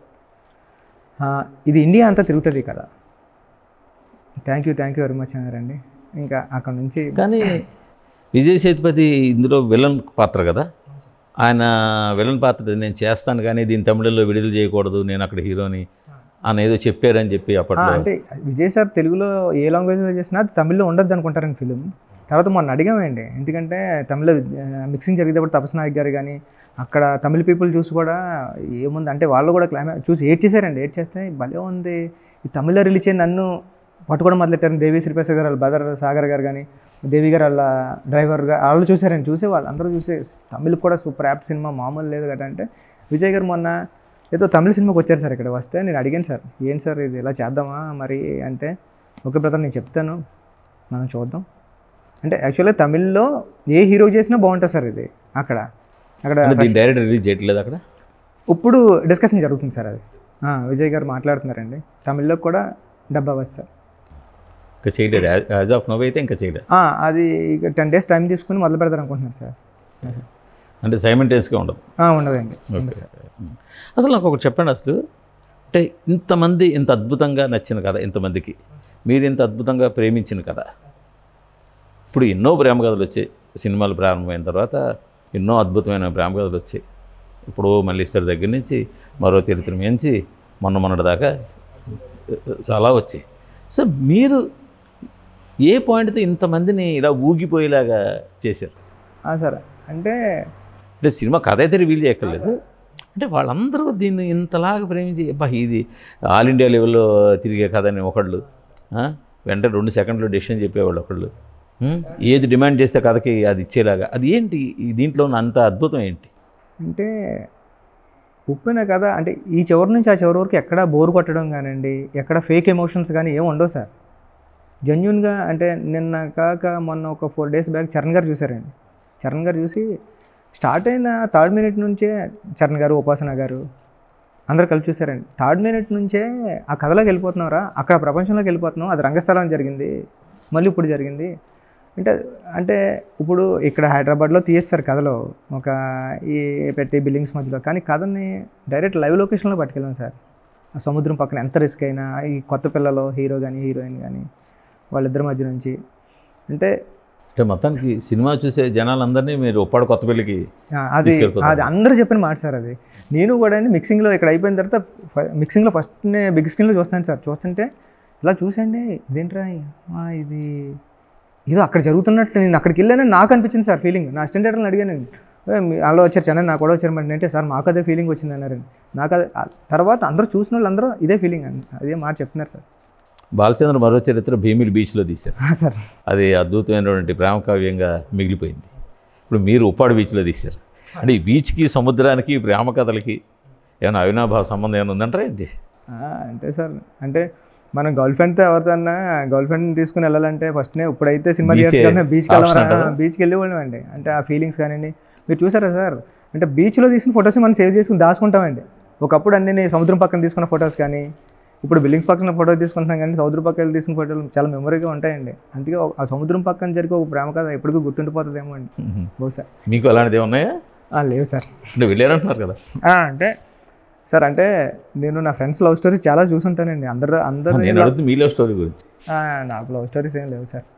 ఇది ఇండియా అంతా తిరుగుతుంది కదా thank you thank you very much అన్నారండి ఇంకా అక్కడ నుంచి కానీ విజయ్ సేతుపతి ఇందులో విలన్ పాత్ర కదా ఆయన విలన్ పాత్ర నేను చేస్తాను కానీ దీన్ని తమిళంలో విడుదల చేయకూడదు నేను అక్కడ హీరోని అని ఏదో చెప్పారని చెప్పి ఆ, అప్పట్లో అంటే విజయ్ సార్ తెలుగులో ఏ లాంగ్వేజ్లో చేసినా అది తమిళ్లో ఉండద్దు అనుకుంటారండి ఫిలిం తర్వాత మొన్న అడిగామండి ఎందుకంటే తమిళ మిక్సింగ్ జరిగేటప్పుడు తపస్ నాయక్ గారు కానీ అక్కడ తమిళ పీపుల్ చూసి కూడా ఏముంది అంటే వాళ్ళు కూడా క్లైమా చూసి ఏడ్ చేశారండి ఏడ్ చేస్తే భలే ఉంది ఈ తమిళ రిలీజ్ చేసి నన్ను పట్టుకోవడం మొదలెట్టారు దేవి శ్రీప్రసాద్ గారు వాళ్ళ బదర్ సాగర్ గారు కానీ దేవి గారు వాళ్ళ డ్రైవర్గా వాళ్ళు చూసారండి చూసి వాళ్ళు అందరూ చూసే తమిళ్ కూడా సూపర్ యాప్ సినిమా మామూలు లేదు కదా అంటే విజయ్ గారు మొన్న ఏదో తమిళ సినిమాకి వచ్చారు సార్ ఇక్కడ వస్తే నేను అడిగాను సార్ ఏం సార్ ఇది ఇలా చేద్దామా మరి అంటే ఓకే బ్రదర్ నేను చెప్తాను మనం చూద్దాం అంటే యాక్చువల్గా తమిళ్లో ఏ హీరో చేసినా బాగుంటుంది సార్ ఇది అక్కడ అక్కడ అంటే దీన్ని డైరెక్ట్ రిలీజ్ చేయట్లేదు అక్కడ ఇప్పుడు డిస్కషన్ జరుగుతుంది సార్ అది ఆ, విజయ్ గారు మాట్లాడుతున్నారండి తమిళ్లో కూడా డబ్బా అవ్వచ్చు సార్ ఇంకా చేయలేదు యాజ్ ఆఫ్ నవ్ అయితే ఇంకా చేయలేదు ఆ, అది ఇక టెన్ డేస్ టైం తీసుకుని మొదలు పెడతారు అనుకుంటున్నారు సార్ అంటే సైమెంటేస్గా ఉండదు ఆ, ఉండదండి ఉండదు ఓకే సార్ అసలు నాకు ఒకటి చెప్పండి అసలు అంటే ఇంతమంది ఇంత అద్భుతంగా నచ్చిన కథ ఇంతమందికి మీరు ఇంత అద్భుతంగా ప్రేమించిన కథ ఇప్పుడు ఎన్నో ప్రేమ కథలు వచ్చాయి సినిమాలు ప్రారంభమైన తర్వాత ఎన్నో అద్భుతమైన ప్రేమ కథలు వచ్చాయి ఇప్పుడు మల్లీశ్వరి దగ్గర నుంచి మరో చరిత్ర మించి మొన్న మొన్నటి దాకా చాలా వచ్చాయి సో మీరు ఏ పాయింట్తో ఇంతమందిని ఇలా ఊగిపోయేలాగా చేశారు ఆ, సార్ అంటే అంటే సినిమా కథ అయితే రివీల్ చేయక్కర్లేదు అంటే వాళ్ళందరూ దీన్ని ఇంతలాగా ప్రేమించి అబ్బా ఇది ఆల్ ఇండియా లెవెల్లో తిరిగే కథ అని ఒకళ్ళు ఆ? వెంటనే రెండు సెకండ్లో డెసిషన్ చెప్పేవాళ్ళు ఒకళ్ళు ఉం? ఏది డిమాండ్ చేస్తే కథకి అది ఇచ్చేలాగా అది ఏంటి ఈ దీంట్లో ఉన్న అంత అద్భుతం ఏంటి అంటే ఉప్పిన కథ అంటే ఈ చివరి నుంచి ఆ చివరి వరకు ఎక్కడ బోర్ కొట్టడం కానివ్వండి ఎక్కడ ఫేక్ ఎమోషన్స్ కానీ ఏం ఉండవు సార్ జెన్యున్గా అంటే నిన్న కాక మొన్న ఒక ఫోర్ డేస్ బ్యాక్ చరణ్ గారు చూశారండి చరణ్ గారు చూసి స్టార్ట్ అయిన థర్డ్ మినిట్ నుంచే చరణ్ గారు ఉపాసన గారు అందరు కలిసి చూశారండి థర్డ్ మినిట్ నుంచే ఆ కథలోకి వెళ్ళిపోతున్నారా అక్కడ ప్రపంచంలోకి వెళ్ళిపోతున్నాం అది రంగస్థలం జరిగింది మళ్ళీ ఇప్పుడు జరిగింది అంటే అంటే ఇప్పుడు ఇక్కడ హైదరాబాద్లో తీస్తారు కథలో ఒక ఈ పెట్టి బిల్డింగ్స్ మధ్యలో కానీ కథని డైరెక్ట్ లైవ్ లొకేషన్లో పట్టుకెళ్ళాం సార్ ఆ సముద్రం పక్కన ఎంత రిస్క్ అయినా ఈ కొత్త పిల్లలు హీరో కానీ హీరోయిన్ కానీ వాళ్ళిద్దరి మధ్య నుంచి అంటే అంటే మొత్తానికి సినిమా చూసే జనాలందరినీ మీరు ఉప్పాడు కొత్తపల్లికి ఆ, అది తీసుకెళ్ళిపోతారు. అది అందరూ చెప్పిన మాట సార్ అది నేను కూడా అండి మిక్సింగ్లో ఇక్కడ అయిపోయిన తర్వాత ఫ- మిక్సింగ్లో ఫస్ట్ నేను బిగ్ స్క్రీన్లో చూస్తున్నాను సార్ చూస్తుంటే ఇలా చూసండి ఇదేంట్రా ఆ, ఇది ఏదో అక్కడ జరుగుతున్నట్టు నేను అక్కడికి వెళ్ళానని నాకు అనిపించింది సార్ ఫీలింగ్ నా స్టాండర్డ్ని అడిగాను వాళ్ళు వచ్చారు చెన్నై నాకు కూడా వచ్చారు మరి అంటే సార్ మాకు అదే ఫీలింగ్ వచ్చింది అన్నారండి నాకు అదే ఆ తర్వాత అందరూ చూసిన వాళ్ళు అందరూ ఇదే ఫీలింగ్ అండి అదే మాట చెప్తున్నారు సార్ బాలచంద్ర మరో చరిత్ర భీమిలి బీచ్లో తీశారు ఆ, సార్ అది అద్భుతమైనటువంటి ప్రేమ కావ్యంగా మిగిలిపోయింది ఇప్పుడు మీరు ఉప్పాడు బీచ్లో తీశారు అంటే ఈ బీచ్కి సముద్రానికి ఈ ప్రేమ కథలకి ఏమైనా అవినాభావ సంబంధం ఏమైనా ఉందంటారా ఏంటి ఆ, అంటే సార్ అంటే మనం గర్ల్ ఫ్రెండ్తో ఎవరితోన్నా గర్ల్ ఫ్రెండ్ తీసుకుని వెళ్ళాలంటే ఫస్ట్నే ఇప్పుడైతే సినిమా Beach ఏ థియేటర్స్ బీచ్కి option వెళ్ళమని అంటారా? బీచ్కి వెళ్ళేవాళ్ళం అండి అంటే ఆ ఫీలింగ్స్ కానివ్వండి మీరు చూసారా సార్ అంటే బీచ్లో తీసిన ఫొటోస్ మనం సేవ్ చేసుకుని దాచుకుంటామండి ఒకప్పుడు అన్ని నేను సముద్రం పక్కన తీసుకున్న ఫొటోస్ కానీ ఇప్పుడు బిల్డింగ్స్ పక్కన ఫోటో తీసుకుంటున్నాం కానీ సముద్రం పక్కన తీసుకున్న ఫోటోలు చాలా మెమరీగా ఉంటాయండి అందుకే ఒక- ఆ సముద్రం పక్కన జరిగే ఒక ప్రేమ కథ ఎప్పటికీ గుర్తుండిపోతుందేమో అండి బహుశా మీకు అలాంటిది ఉన్నాయా ఆ, లేవు సార్ అంటే వెళ్ళారంటున్నారు కదా ఆ, అంటే సార్ అంటే నేను నా ఫ్రెండ్స్ లవ్ స్టోరీస్ చాలా చూసుంటానండి అందరూ అందరూ నేను అడుగుతుంది మీ లవ్ స్టోరీ గురించి ఆ, నాకు లవ్ స్టోరీస్ ఏం లేవు సార్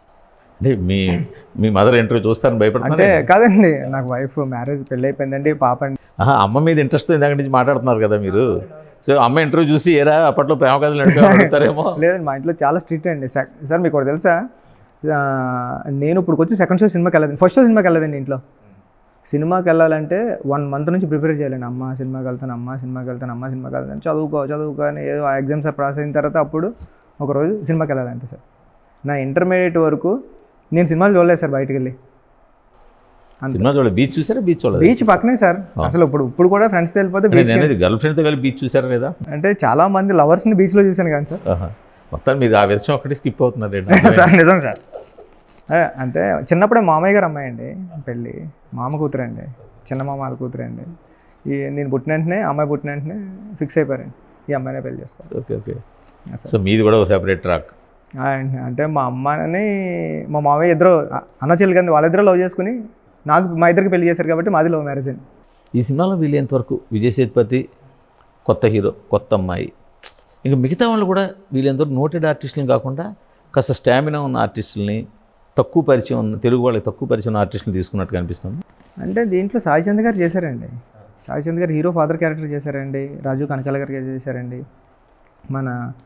అంటే మీ మీ మదర్ ఇంటర్వ్యూ చూస్తారని అంటే భయపడుతున్నారు కాదండి నాకు వైఫ్ మ్యారేజ్ పెళ్ళి అయిపోయిందండి పాప అండి ఆహా, అమ్మ మీద ఇంట్రెస్ట్ ఇందాక నుంచి మాట్లాడుతున్నారు కదా మీరు సో అమ్మ ఇంటర్వ్యూ చూసి ఏరా అప్పట్లో ప్రేమ కథలు నడిపే అడుగుతారేమో లేదండి మా ఇంట్లో చాలా స్ట్రిక్ట్ అండి సెక్- సార్ మీకు ఒకటి తెలుసా ఆ, నేను ఇప్పుడు వచ్చి సెకండ్ షో సినిమాకి వెళ్ళదండి ఫస్ట్ షో సినిమాకి వెళ్ళదండి ఇంట్లో సినిమాకి వెళ్ళాలంటే వన్ మంత్ నుంచి ప్రిపేర్ చేయాలండి అమ్మ సినిమాకి వెళ్తాను అమ్మ సినిమాకి వెళ్తాను అమ్మ సినిమాకి వెళ్తాను చదువుకో చదువుకో అని ఏదో ఎగ్జామ్స్ పాస్ అయిన తర్వాత అప్పుడు ఒకరోజు సినిమాకి వెళ్ళాలంటే సార్ నా ఇంటర్మీడియట్ వరకు నేను సినిమాలు చూడలేదు సార్ బయటికి వెళ్ళి అంతే. సినిమా చూడలేదు బీచ్ చూసారా బీచ్ చూడలేదు బీచ్ పక్కనే సార్ అసలు ఇప్పుడు ఇప్పుడు కూడా ఫ్రెండ్స్తో వెళ్ళిపోతే అంటే బీచ్ నేను గర్ల్ ఫ్రెండ్తో కలిపి బీచ్ చూసారా లేదా అంటే చాలా మంది లవర్స్ని బీచ్లో చూశాను కానీ సార్ ఆహా. మొత్తం మీరు ఆ విషయం ఒకటి స్కిప్ అవుతున్నారు ఏంటి? సార్ నిజం సార్ ఏ, అంటే చిన్నప్పుడే మామయ్య గారు అమ్మాయి అండి పెళ్ళి మామ కూతురు అండి చిన్న మామ వాళ్ళ కూతురు అండి ఈ నేను పుట్టిన వెంటనే అమ్మాయి పుట్టిన వెంటనే ఫిక్స్ అయిపోయారండి ఈ అమ్మాయినే పెళ్లి చేసుకోవాలి ఓకే ఓకే ఆ, సార్. సో మీది కూడా ఒక సెపరేట్ ట్రాక్ ఆ, అంటే మా అమ్మని మా మామయ్య ఇద్దరు అన్న చెల్లి కానీ వాళ్ళిద్దరూ లవ్ చేసుకుని నాకు మా ఇద్దరికి పెళ్లి చేశారు కాబట్టి మాది లవ్ మ్యారేజ్ అండి ఈ సినిమాలో వీలైనంతవరకు విజయ్ సేతుపతి కొత్త హీరో కొత్త అమ్మాయి ఇంకా మిగతా వాళ్ళు కూడా వీళ్ళంతవరకు నోటెడ్ ఆర్టిస్టులని కాకుండా కాస్త స్టామినా ఉన్న ఆర్టిస్టులని తక్కువ పరిచయం ఉన్న తెలుగు వాళ్ళకి తక్కువ పరిచయం ఉన్న ఆర్టిస్టులు తీసుకున్నట్టు కనిపిస్తుంది అంటే దీంట్లో సాయి చంద్ గారు చేశారండి సాయి చంద్ గారు హీరో ఫాదర్ క్యారెక్టర్ చేశారండి రాజు కనకాల గారు చేశారండి మన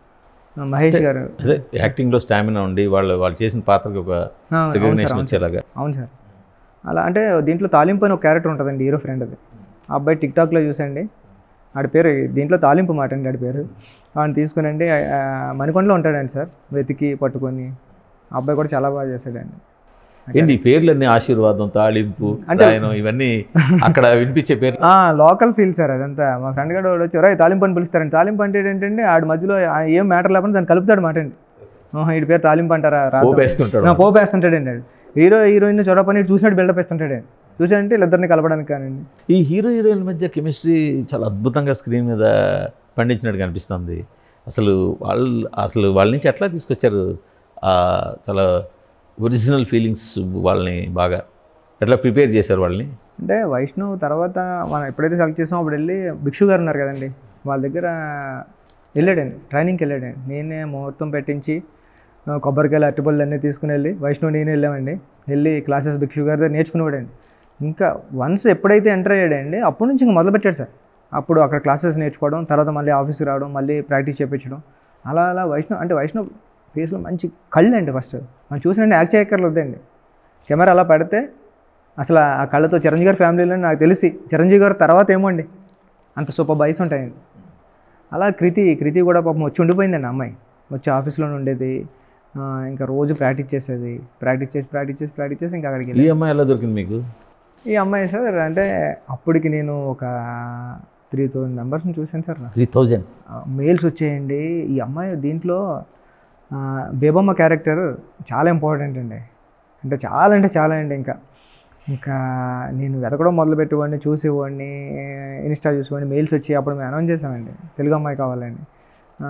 మహేష్ గారు అదే యాక్టింగ్లో స్టామినా ఉండి వాళ్ళు వాళ్ళు చేసిన పాత్రకి ఒక ఆ, అవును సార్ రికగ్నేషన్ అవును సార్ వచ్చేలాగా అవును సార్ అలా అంటే దీంట్లో తాలింపు అని ఒక క్యారెక్టర్ ఉంటుందండి హీరో ఫ్రెండ్ అది ఆ అబ్బాయి టిక్ టాక్లో చూసండి ఆడి పేరు దీంట్లో తాలింపు మాట అండి ఆడి పేరు వాడిని తీసుకునండి ఆ, మణికొండలో ఉంటాడండి సార్ వెతికి పట్టుకొని ఆ అబ్బాయి కూడా చాలా బాగా చేశాడండి ఏంటి ఈ పేర్లన్నీ ఆశీర్వాదం తాళింపు అంటే- రాయనం ఇవన్నీ అక్కడ వినిపించే పేర్లు లోకల్ ఫీల్ సార్ అదంతా మా ఫ్రెండ్ గారు వాడు వచ్చి "రేయ్, తాలింపు అని పిలుస్తారండి తాలింపు అంటే ఏంటంటే ఆడి మధ్యలో ఆ ఏం మ్యాటర్ లేకుండా దాన్ని కలుపుతాడు మాట అండి "ఆహా, వీడి పేరు తాలింపు అంటారా రాదు పోపేస్తుంటాడు నా పోపు వేస్తుంటాడండి ఆడు. హీరో హీరోయిన్ చొరపని చూసినట్టు బిల్డప్ వేస్తుంటాడండి చూసాడంటే వీళ్ళిద్దరిని కలపడానికి కానండి ఈ హీరో హీరోయిన్ మధ్య కెమిస్ట్రీ చాలా అద్భుతంగా స్క్రీన్ మీద పండించినట్టు కనిపిస్తుంది అసలు వాళ్ళు అసలు వాళ్ళ నుంచి ఎట్లా తీసుకొచ్చారు ఆ చాలా ఒరిజినల్ ఫీలింగ్స్ వాళ్ళని బాగా ఎట్లా ప్రిపేర్ చేశారు వాళ్ళని అంటే వైష్ణవ్ తర్వాత మనం ఎప్పుడైతే సెలెక్ట్ చేసామో అప్పుడు వెళ్ళి భిక్షు గారు ఉన్నారు కదండి వాళ్ళ దగ్గర వెళ్ళాడండి ట్రైనింగ్కి వెళ్ళాడండి నేనే ముహూర్తం పెట్టించి ఆ, కొబ్బరికాయలు అరటిపళ్ళు అన్నీ తీసుకుని వెళ్ళి వైష్ణవ్ నేను వెళ్ళామండి వెళ్ళి క్లాసెస్ భిక్షు గారి దగ్గర నేర్చుకునేవాడండి ఇంకా వన్స్ ఎప్పుడైతే ఎంటర్ అయ్యాడండి అప్పటి నుంచి ఇంకా మొదలుపెట్టాడు సార్ అప్పుడు అక్కడ క్లాసెస్ నేర్చుకోవడం తర్వాత మళ్ళీ ఆఫీస్కి రావడం మళ్ళీ ప్రాక్టీస్ చేయించడం అలా అలా వైష్ణవ్ అంటే వైష్ణవ్ ఫేస్లో మంచి కళ్ళు అండి ఫస్ట్ మనం చూసినండి యాక్ట్ చేయక్కర్లు వద్దండి కెమెరా అలా పెడితే అసలు ఆ కళ్ళతో చిరంజీవి గారి ఫ్యామిలీలో నాకు తెలిసి చిరంజీవి గారి తర్వాత ఏమో అండి అంత సూపర్ బైస్ ఉంటాయండి అలా కృతి కృతి కూడా పాపం వచ్చి ఉండిపోయిందండి ఆ అమ్మాయి వచ్చి ఆఫీస్లో ఉండేది ఆ, ఇంకా రోజు ప్రాక్టీస్ చేసేది ప్రాక్టీస్ చేసి ప్రాక్టీస్ చేసి ప్రాక్టీస్ చేసి ఇంకా అక్కడికి ఈ వెళ్ళేది. అమ్మాయి ఎలా దొరికింది మీకు ఈ అమ్మాయి సార్ అంటే అప్పటికి నేను ఒక త్రీ థౌజండ్ మెంబర్స్ని చూశాను సార్ త్రీ థౌజండ్ మెయిల్స్ వచ్చేయండి ఈ అమ్మాయి దీంట్లో ఆ, బేబమ్మ క్యారెక్టర్ చాలా ఇంపార్టెంట్ అండి అంటే చాలా అంటే చాలా అండి ఇంకా ఇంకా నేను వెతకడం మొదలుపెట్టేవాడిని చూసేవాడిని ఇన్స్టా చూసేవాడిని మెయిల్స్ వచ్చి అప్పుడు మేము అనౌన్స్ చేసామండి తెలుగు అమ్మాయి కావాలండి ఆ,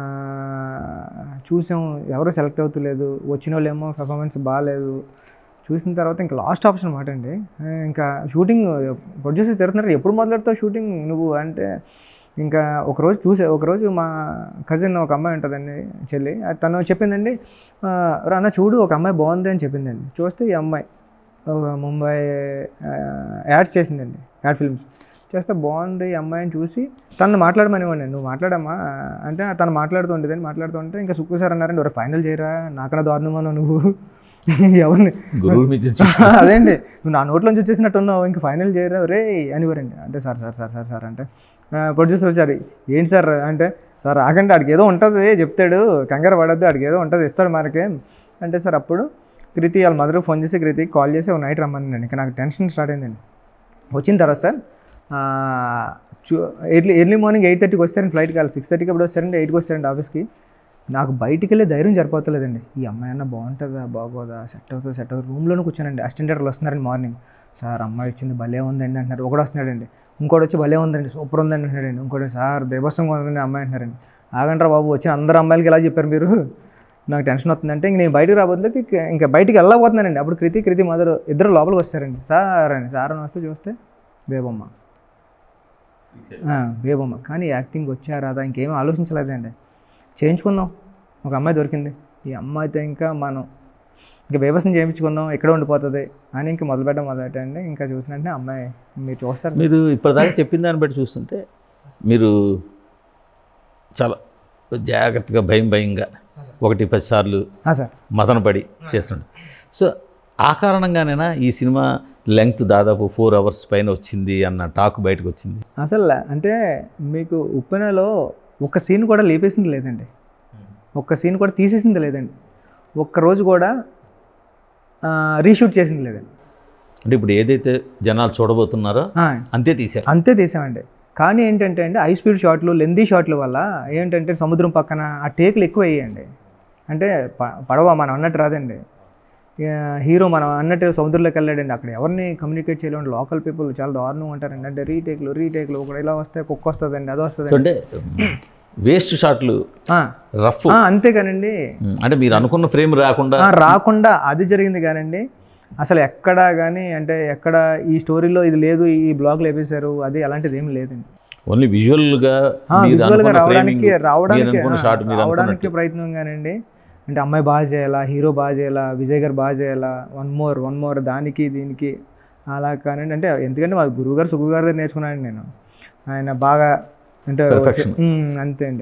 చూసాం ఎవరు సెలెక్ట్ అవుతలేదు వచ్చిన వాళ్ళు ఏమో పెర్ఫార్మెన్స్ బాగాలేదు చూసిన తర్వాత ఇంకా లాస్ట్ ఆప్షన్ మాట అండి ఆ, ఇంకా షూటింగ్ ప్రొడ్యూసర్స్ తిరుగుతున్నారు ఎప్పుడు మొదలెడతావు షూటింగ్ నువ్వు అంటే ఇంకా ఒకరోజు చూసే ఒకరోజు మా కజిన్ ఒక అమ్మాయి ఉంటుందండి చెల్లి అది తను చెప్పిందండి "ఆ, రానా చూడు ఒక అమ్మాయి బాగుంది అని చెప్పిందండి చూస్తే ఈ అమ్మాయి ఒక ముంబై ఆ, యాడ్స్ చేసిందండి యాడ్ ఫిల్మ్స్ చేస్తే బాగుంది ఈ అమ్మాయిని చూసి తను మాట్లాడమనివ్వండి నువ్వు మాట్లాడమ్మా అంటే తను మాట్లాడుతూ ఉండేదని మాట్లాడుతూ ఉంటే ఇంకా సుక్కు సార్ అన్నారండి ఒక ఫైనల్ చేయరా నాకన్నా దారుణమా నువ్వు ఎవరిని గురువు మీద అదేండి నువ్వు నా నోట్లోంచి వచ్చేసినట్టు ఉన్నావు ఇంక ఫైనల్ చేయరా రే అనివారండి అంటే sir sir sir sir sir అంటే ప్రొడ్యూసర్ వచ్చారు ఏంటి సార్ అంటే సార్ ఆగండి ఆడికి ఏదో ఉంటుంది చెప్తాడు కంగారు పడద్దు ఆడికి ఏదో ఉంటుంది ఇస్తాడు మనకి అంటే సార్ అప్పుడు కృతి వాళ్ళ మదర్ ఫోన్ చేసి కృతికి కాల్ చేసి ఒక నైట్ రమ్మని ఇంకా నాకు టెన్షన్ స్టార్ట్ అయిందండి వచ్చిన తర్వాత సార్ ఆ, చూ ఎర్లీ ఎర్లీ మార్నింగ్ ఎయిట్ థర్టీకి వస్తారండి ఫ్లైట్ కావాలి సిక్స్ థర్టీకి అప్పుడు వస్తారండి ఎయిట్కి వస్తారండి ఆఫీస్కి నాకు బయటికి వెళ్ళే ధైర్యం సరిపోతలేదండి ఈ అమ్మాయి అన్న బాగుంటుందా బాగోదా సెట్ అవుతుందా సెట్ అవుతుంది రూమ్లోనే కూర్చోనండి అసిస్టెంటర్లు వస్తున్నారండి మార్నింగ్ సార్ అమ్మాయి వచ్చింది భలే ఉందండి అంటున్నారు ఒకడు వస్తున్నాడండి ఇంకోటి వచ్చి భలే ఉందండి సూపర్ ఉందండి అంటున్నాడండి ఇంకోటి సార్ బేబస్సంగా ఉందండి అమ్మాయి అంటున్నారండి ఆగంటారా బాబు వచ్చిన అందరు అమ్మాయిలకి ఎలా చెప్పారు మీరు నాకు టెన్షన్ వస్తుందంటే ఇంక నేను బయటకు రాబోతులకి ఇంకా బయటికి వెళ్ళబోతున్నానండి అప్పుడు కృతి కృతి మదర్ ఇద్దరు లోపలికి వస్తారండి సార్ అని సార్ అని వస్తే చూస్తే బేబమ్మ ఆ, బేబమ్మ కానీ యాక్టింగ్ వచ్చా రాదా ఇంకేమీ ఆలోచించలేదండి చేయించుకుందాం ఒక అమ్మాయి దొరికింది ఈ అమ్మాయితో ఇంకా మనం ఇంకా బేబస్ని చేయించుకుందాం ఎక్కడ ఉండిపోతుంది అని ఇంకా మొదలుపెట్టడం మొదలెట్టండి ఇంకా చూసినట్టే అమ్మాయి మీరు చూస్తారు మీరు ఇప్పటిదాకా చెప్పిన దాన్ని బట్టి చూస్తుంటే మీరు చాలా జాగ్రత్తగా భయం భయంగా ఒకటి పది సార్లు ఆ, సార్ మదనపడి చేస్తుండే సో ఆ కారణంగానేనా ఈ సినిమా లెంగ్త్ దాదాపు ఫోర్ అవర్స్ పైన వచ్చింది అన్న టాక్ బయటకు వచ్చింది అసలు అంటే మీకు ఉప్పెనలో ఒక్క సీన్ కూడా లేపేసింది లేదండి ఒక్క సీన్ కూడా తీసేసింది లేదండి ఒక్క రోజు కూడా రీషూట్ చేసింది లేదండి అంటే ఇప్పుడు ఏదైతే జనాలు చూడబోతున్నారో ఆ, అంతే తీశారు అంతే తీసామండి కానీ ఏంటంటే అండి హై స్పీడ్ షాట్లు లెందీ షాట్ల వల్ల ఏంటంటే సముద్రం పక్కన ఆ టేకులు ఎక్కువ అయ్యాయండి అంటే ప- పడవ మనం అన్నట్టు రాదండి ఇక హీరో మనం అన్నట్టు సముద్రంలోకి వెళ్ళాడండి అక్కడ ఎవరిని కమ్యూనికేట్ చేయలేము లోకల్ పీపుల్ చాలా దారుణంగా ఉంటారండి అంటే రీటేక్లు రీటేక్లు ఒకటి ఇలా వస్తే కుక్క వస్తుందండి అది సో వస్తుందండి అంటే వేస్ట్ షాట్లు ఆ, రఫ్ ఆ, అంతేగానండి అంటే మీరు అనుకున్న ఫ్రేమ్ రాకుండా ఆ, రాకుండా అది జరిగింది కానండి అసలు ఎక్కడ కానీ అంటే ఎక్కడ ఈ స్టోరీలో ఇది లేదు ఈ బ్లాగ్లో వేపేశారు అది అలాంటిది ఏం లేదండి ఓన్లీ విజువల్గా విజువల్గా రావడానికి రావడానికి అనుకున్న ఆ, షాట్ మీరు రావడానికి అనుకున్నట్టు ప్రయత్నం కానండి అంటే అమ్మాయి బాగా చేయాలా హీరో బాగా చేయాలా విజయ్ గారు బాగా చేయాలా వన్ మోర్ వన్ మోర్ దానికి దీనికి అలా కానండి అంటే ఎందుకంటే మా గురువు గారు సుగు గారి దగ్గర నేర్చుకున్నాను నేను ఆయన బాగా అంటే Perfection. ఉమ్, అంతే అండి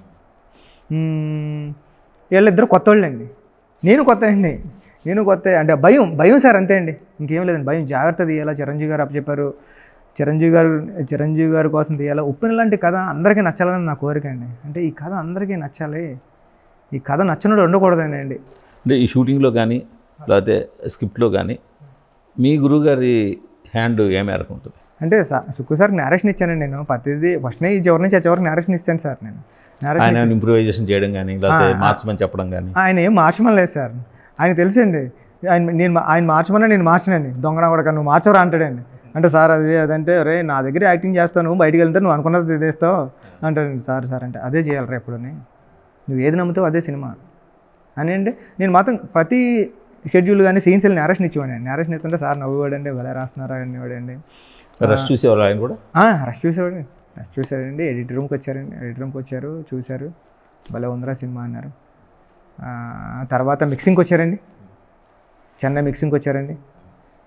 ఉమ్, వీళ్ళిద్దరు కొత్త వాళ్ళండి నేను కొత్త అండి నేను కొత్త అంటే భయం భయం సార్ అంతే అండి ఇంకేం లేదండి భయం జాగ్రత్త తీయాలా చిరంజీవి గారు చెప్పారు చిరంజీవి గారు చిరంజీవి గారి కోసం తీయాలా ఉప్పెన లాంటి కథ అందరికీ నచ్చాలని నా కోరిక అండి అంటే ఈ కథ అందరికీ నచ్చాలి ఈ కథ నచ్చినోడు ఉండకూడదండి అంటే ఈ షూటింగ్లో కానీ లేకపోతే స్క్రిప్ట్లో కానీ మీ గురువుగారి హ్యాండ్ ఏ మేరకు ఉంటుంది అంటే సా- సుక్కు సార్కి నేరేషన్ ఇచ్చానండి నేను ప్రతిదీ ఫస్ట్ ఈ చివరి నుంచి ఆ చివరికి నేరేషన్ ఇచ్చాను సార్ నేను నేరేషన్ ఆయన ఇంప్రూవైజేషన్ చేయడం కానీ లేకపోతే ఆ, ఆ. మార్చమని చెప్పడం కానీ ఆయన ఏం మార్చమలేదు సార్ ఆయన తెలుసండి ఆయన నేను మా- ఆయన మార్చమన్నా నేను మార్చనండి దొంగన కూడా నువ్వు మార్చవరా అంటాడండి అంటే సార్ అది అదంటే రే నా దగ్గర యాక్టింగ్ చేస్తాను బయటికి వెళ్తే నువ్వు అనుకున్నది తీస్తావు అంటాడండి సార్ సార్ అంటే అదే చేయాలి రేపుడుని నువ్వు ఏది నమ్ముతావు అదే సినిమా అని అంటే నేను మాత్రం ప్రతి షెడ్యూల్ కానీ సీన్స్ వెళ్ళి నేరేషన్ ఇచ్చేవాడండి నేరేషన్ ఇస్తుంటే సార్ నవ్వువాడండి భలే రాస్తున్నారా అనేవాడండి రష్ చూసేవాళ్ళు ఆయన కూడా రష్ చూసేవాడు రష్ చూసాడండి ఎడిట్ రూమ్కి వచ్చారండి ఎడిట్ రూమ్కి వచ్చారు చూశారు భలే ఉందిరా సినిమా అన్నారు ఆ, తర్వాత మిక్సింగ్కి వచ్చారండి చెన్నై మిక్సింగ్కి వచ్చారండి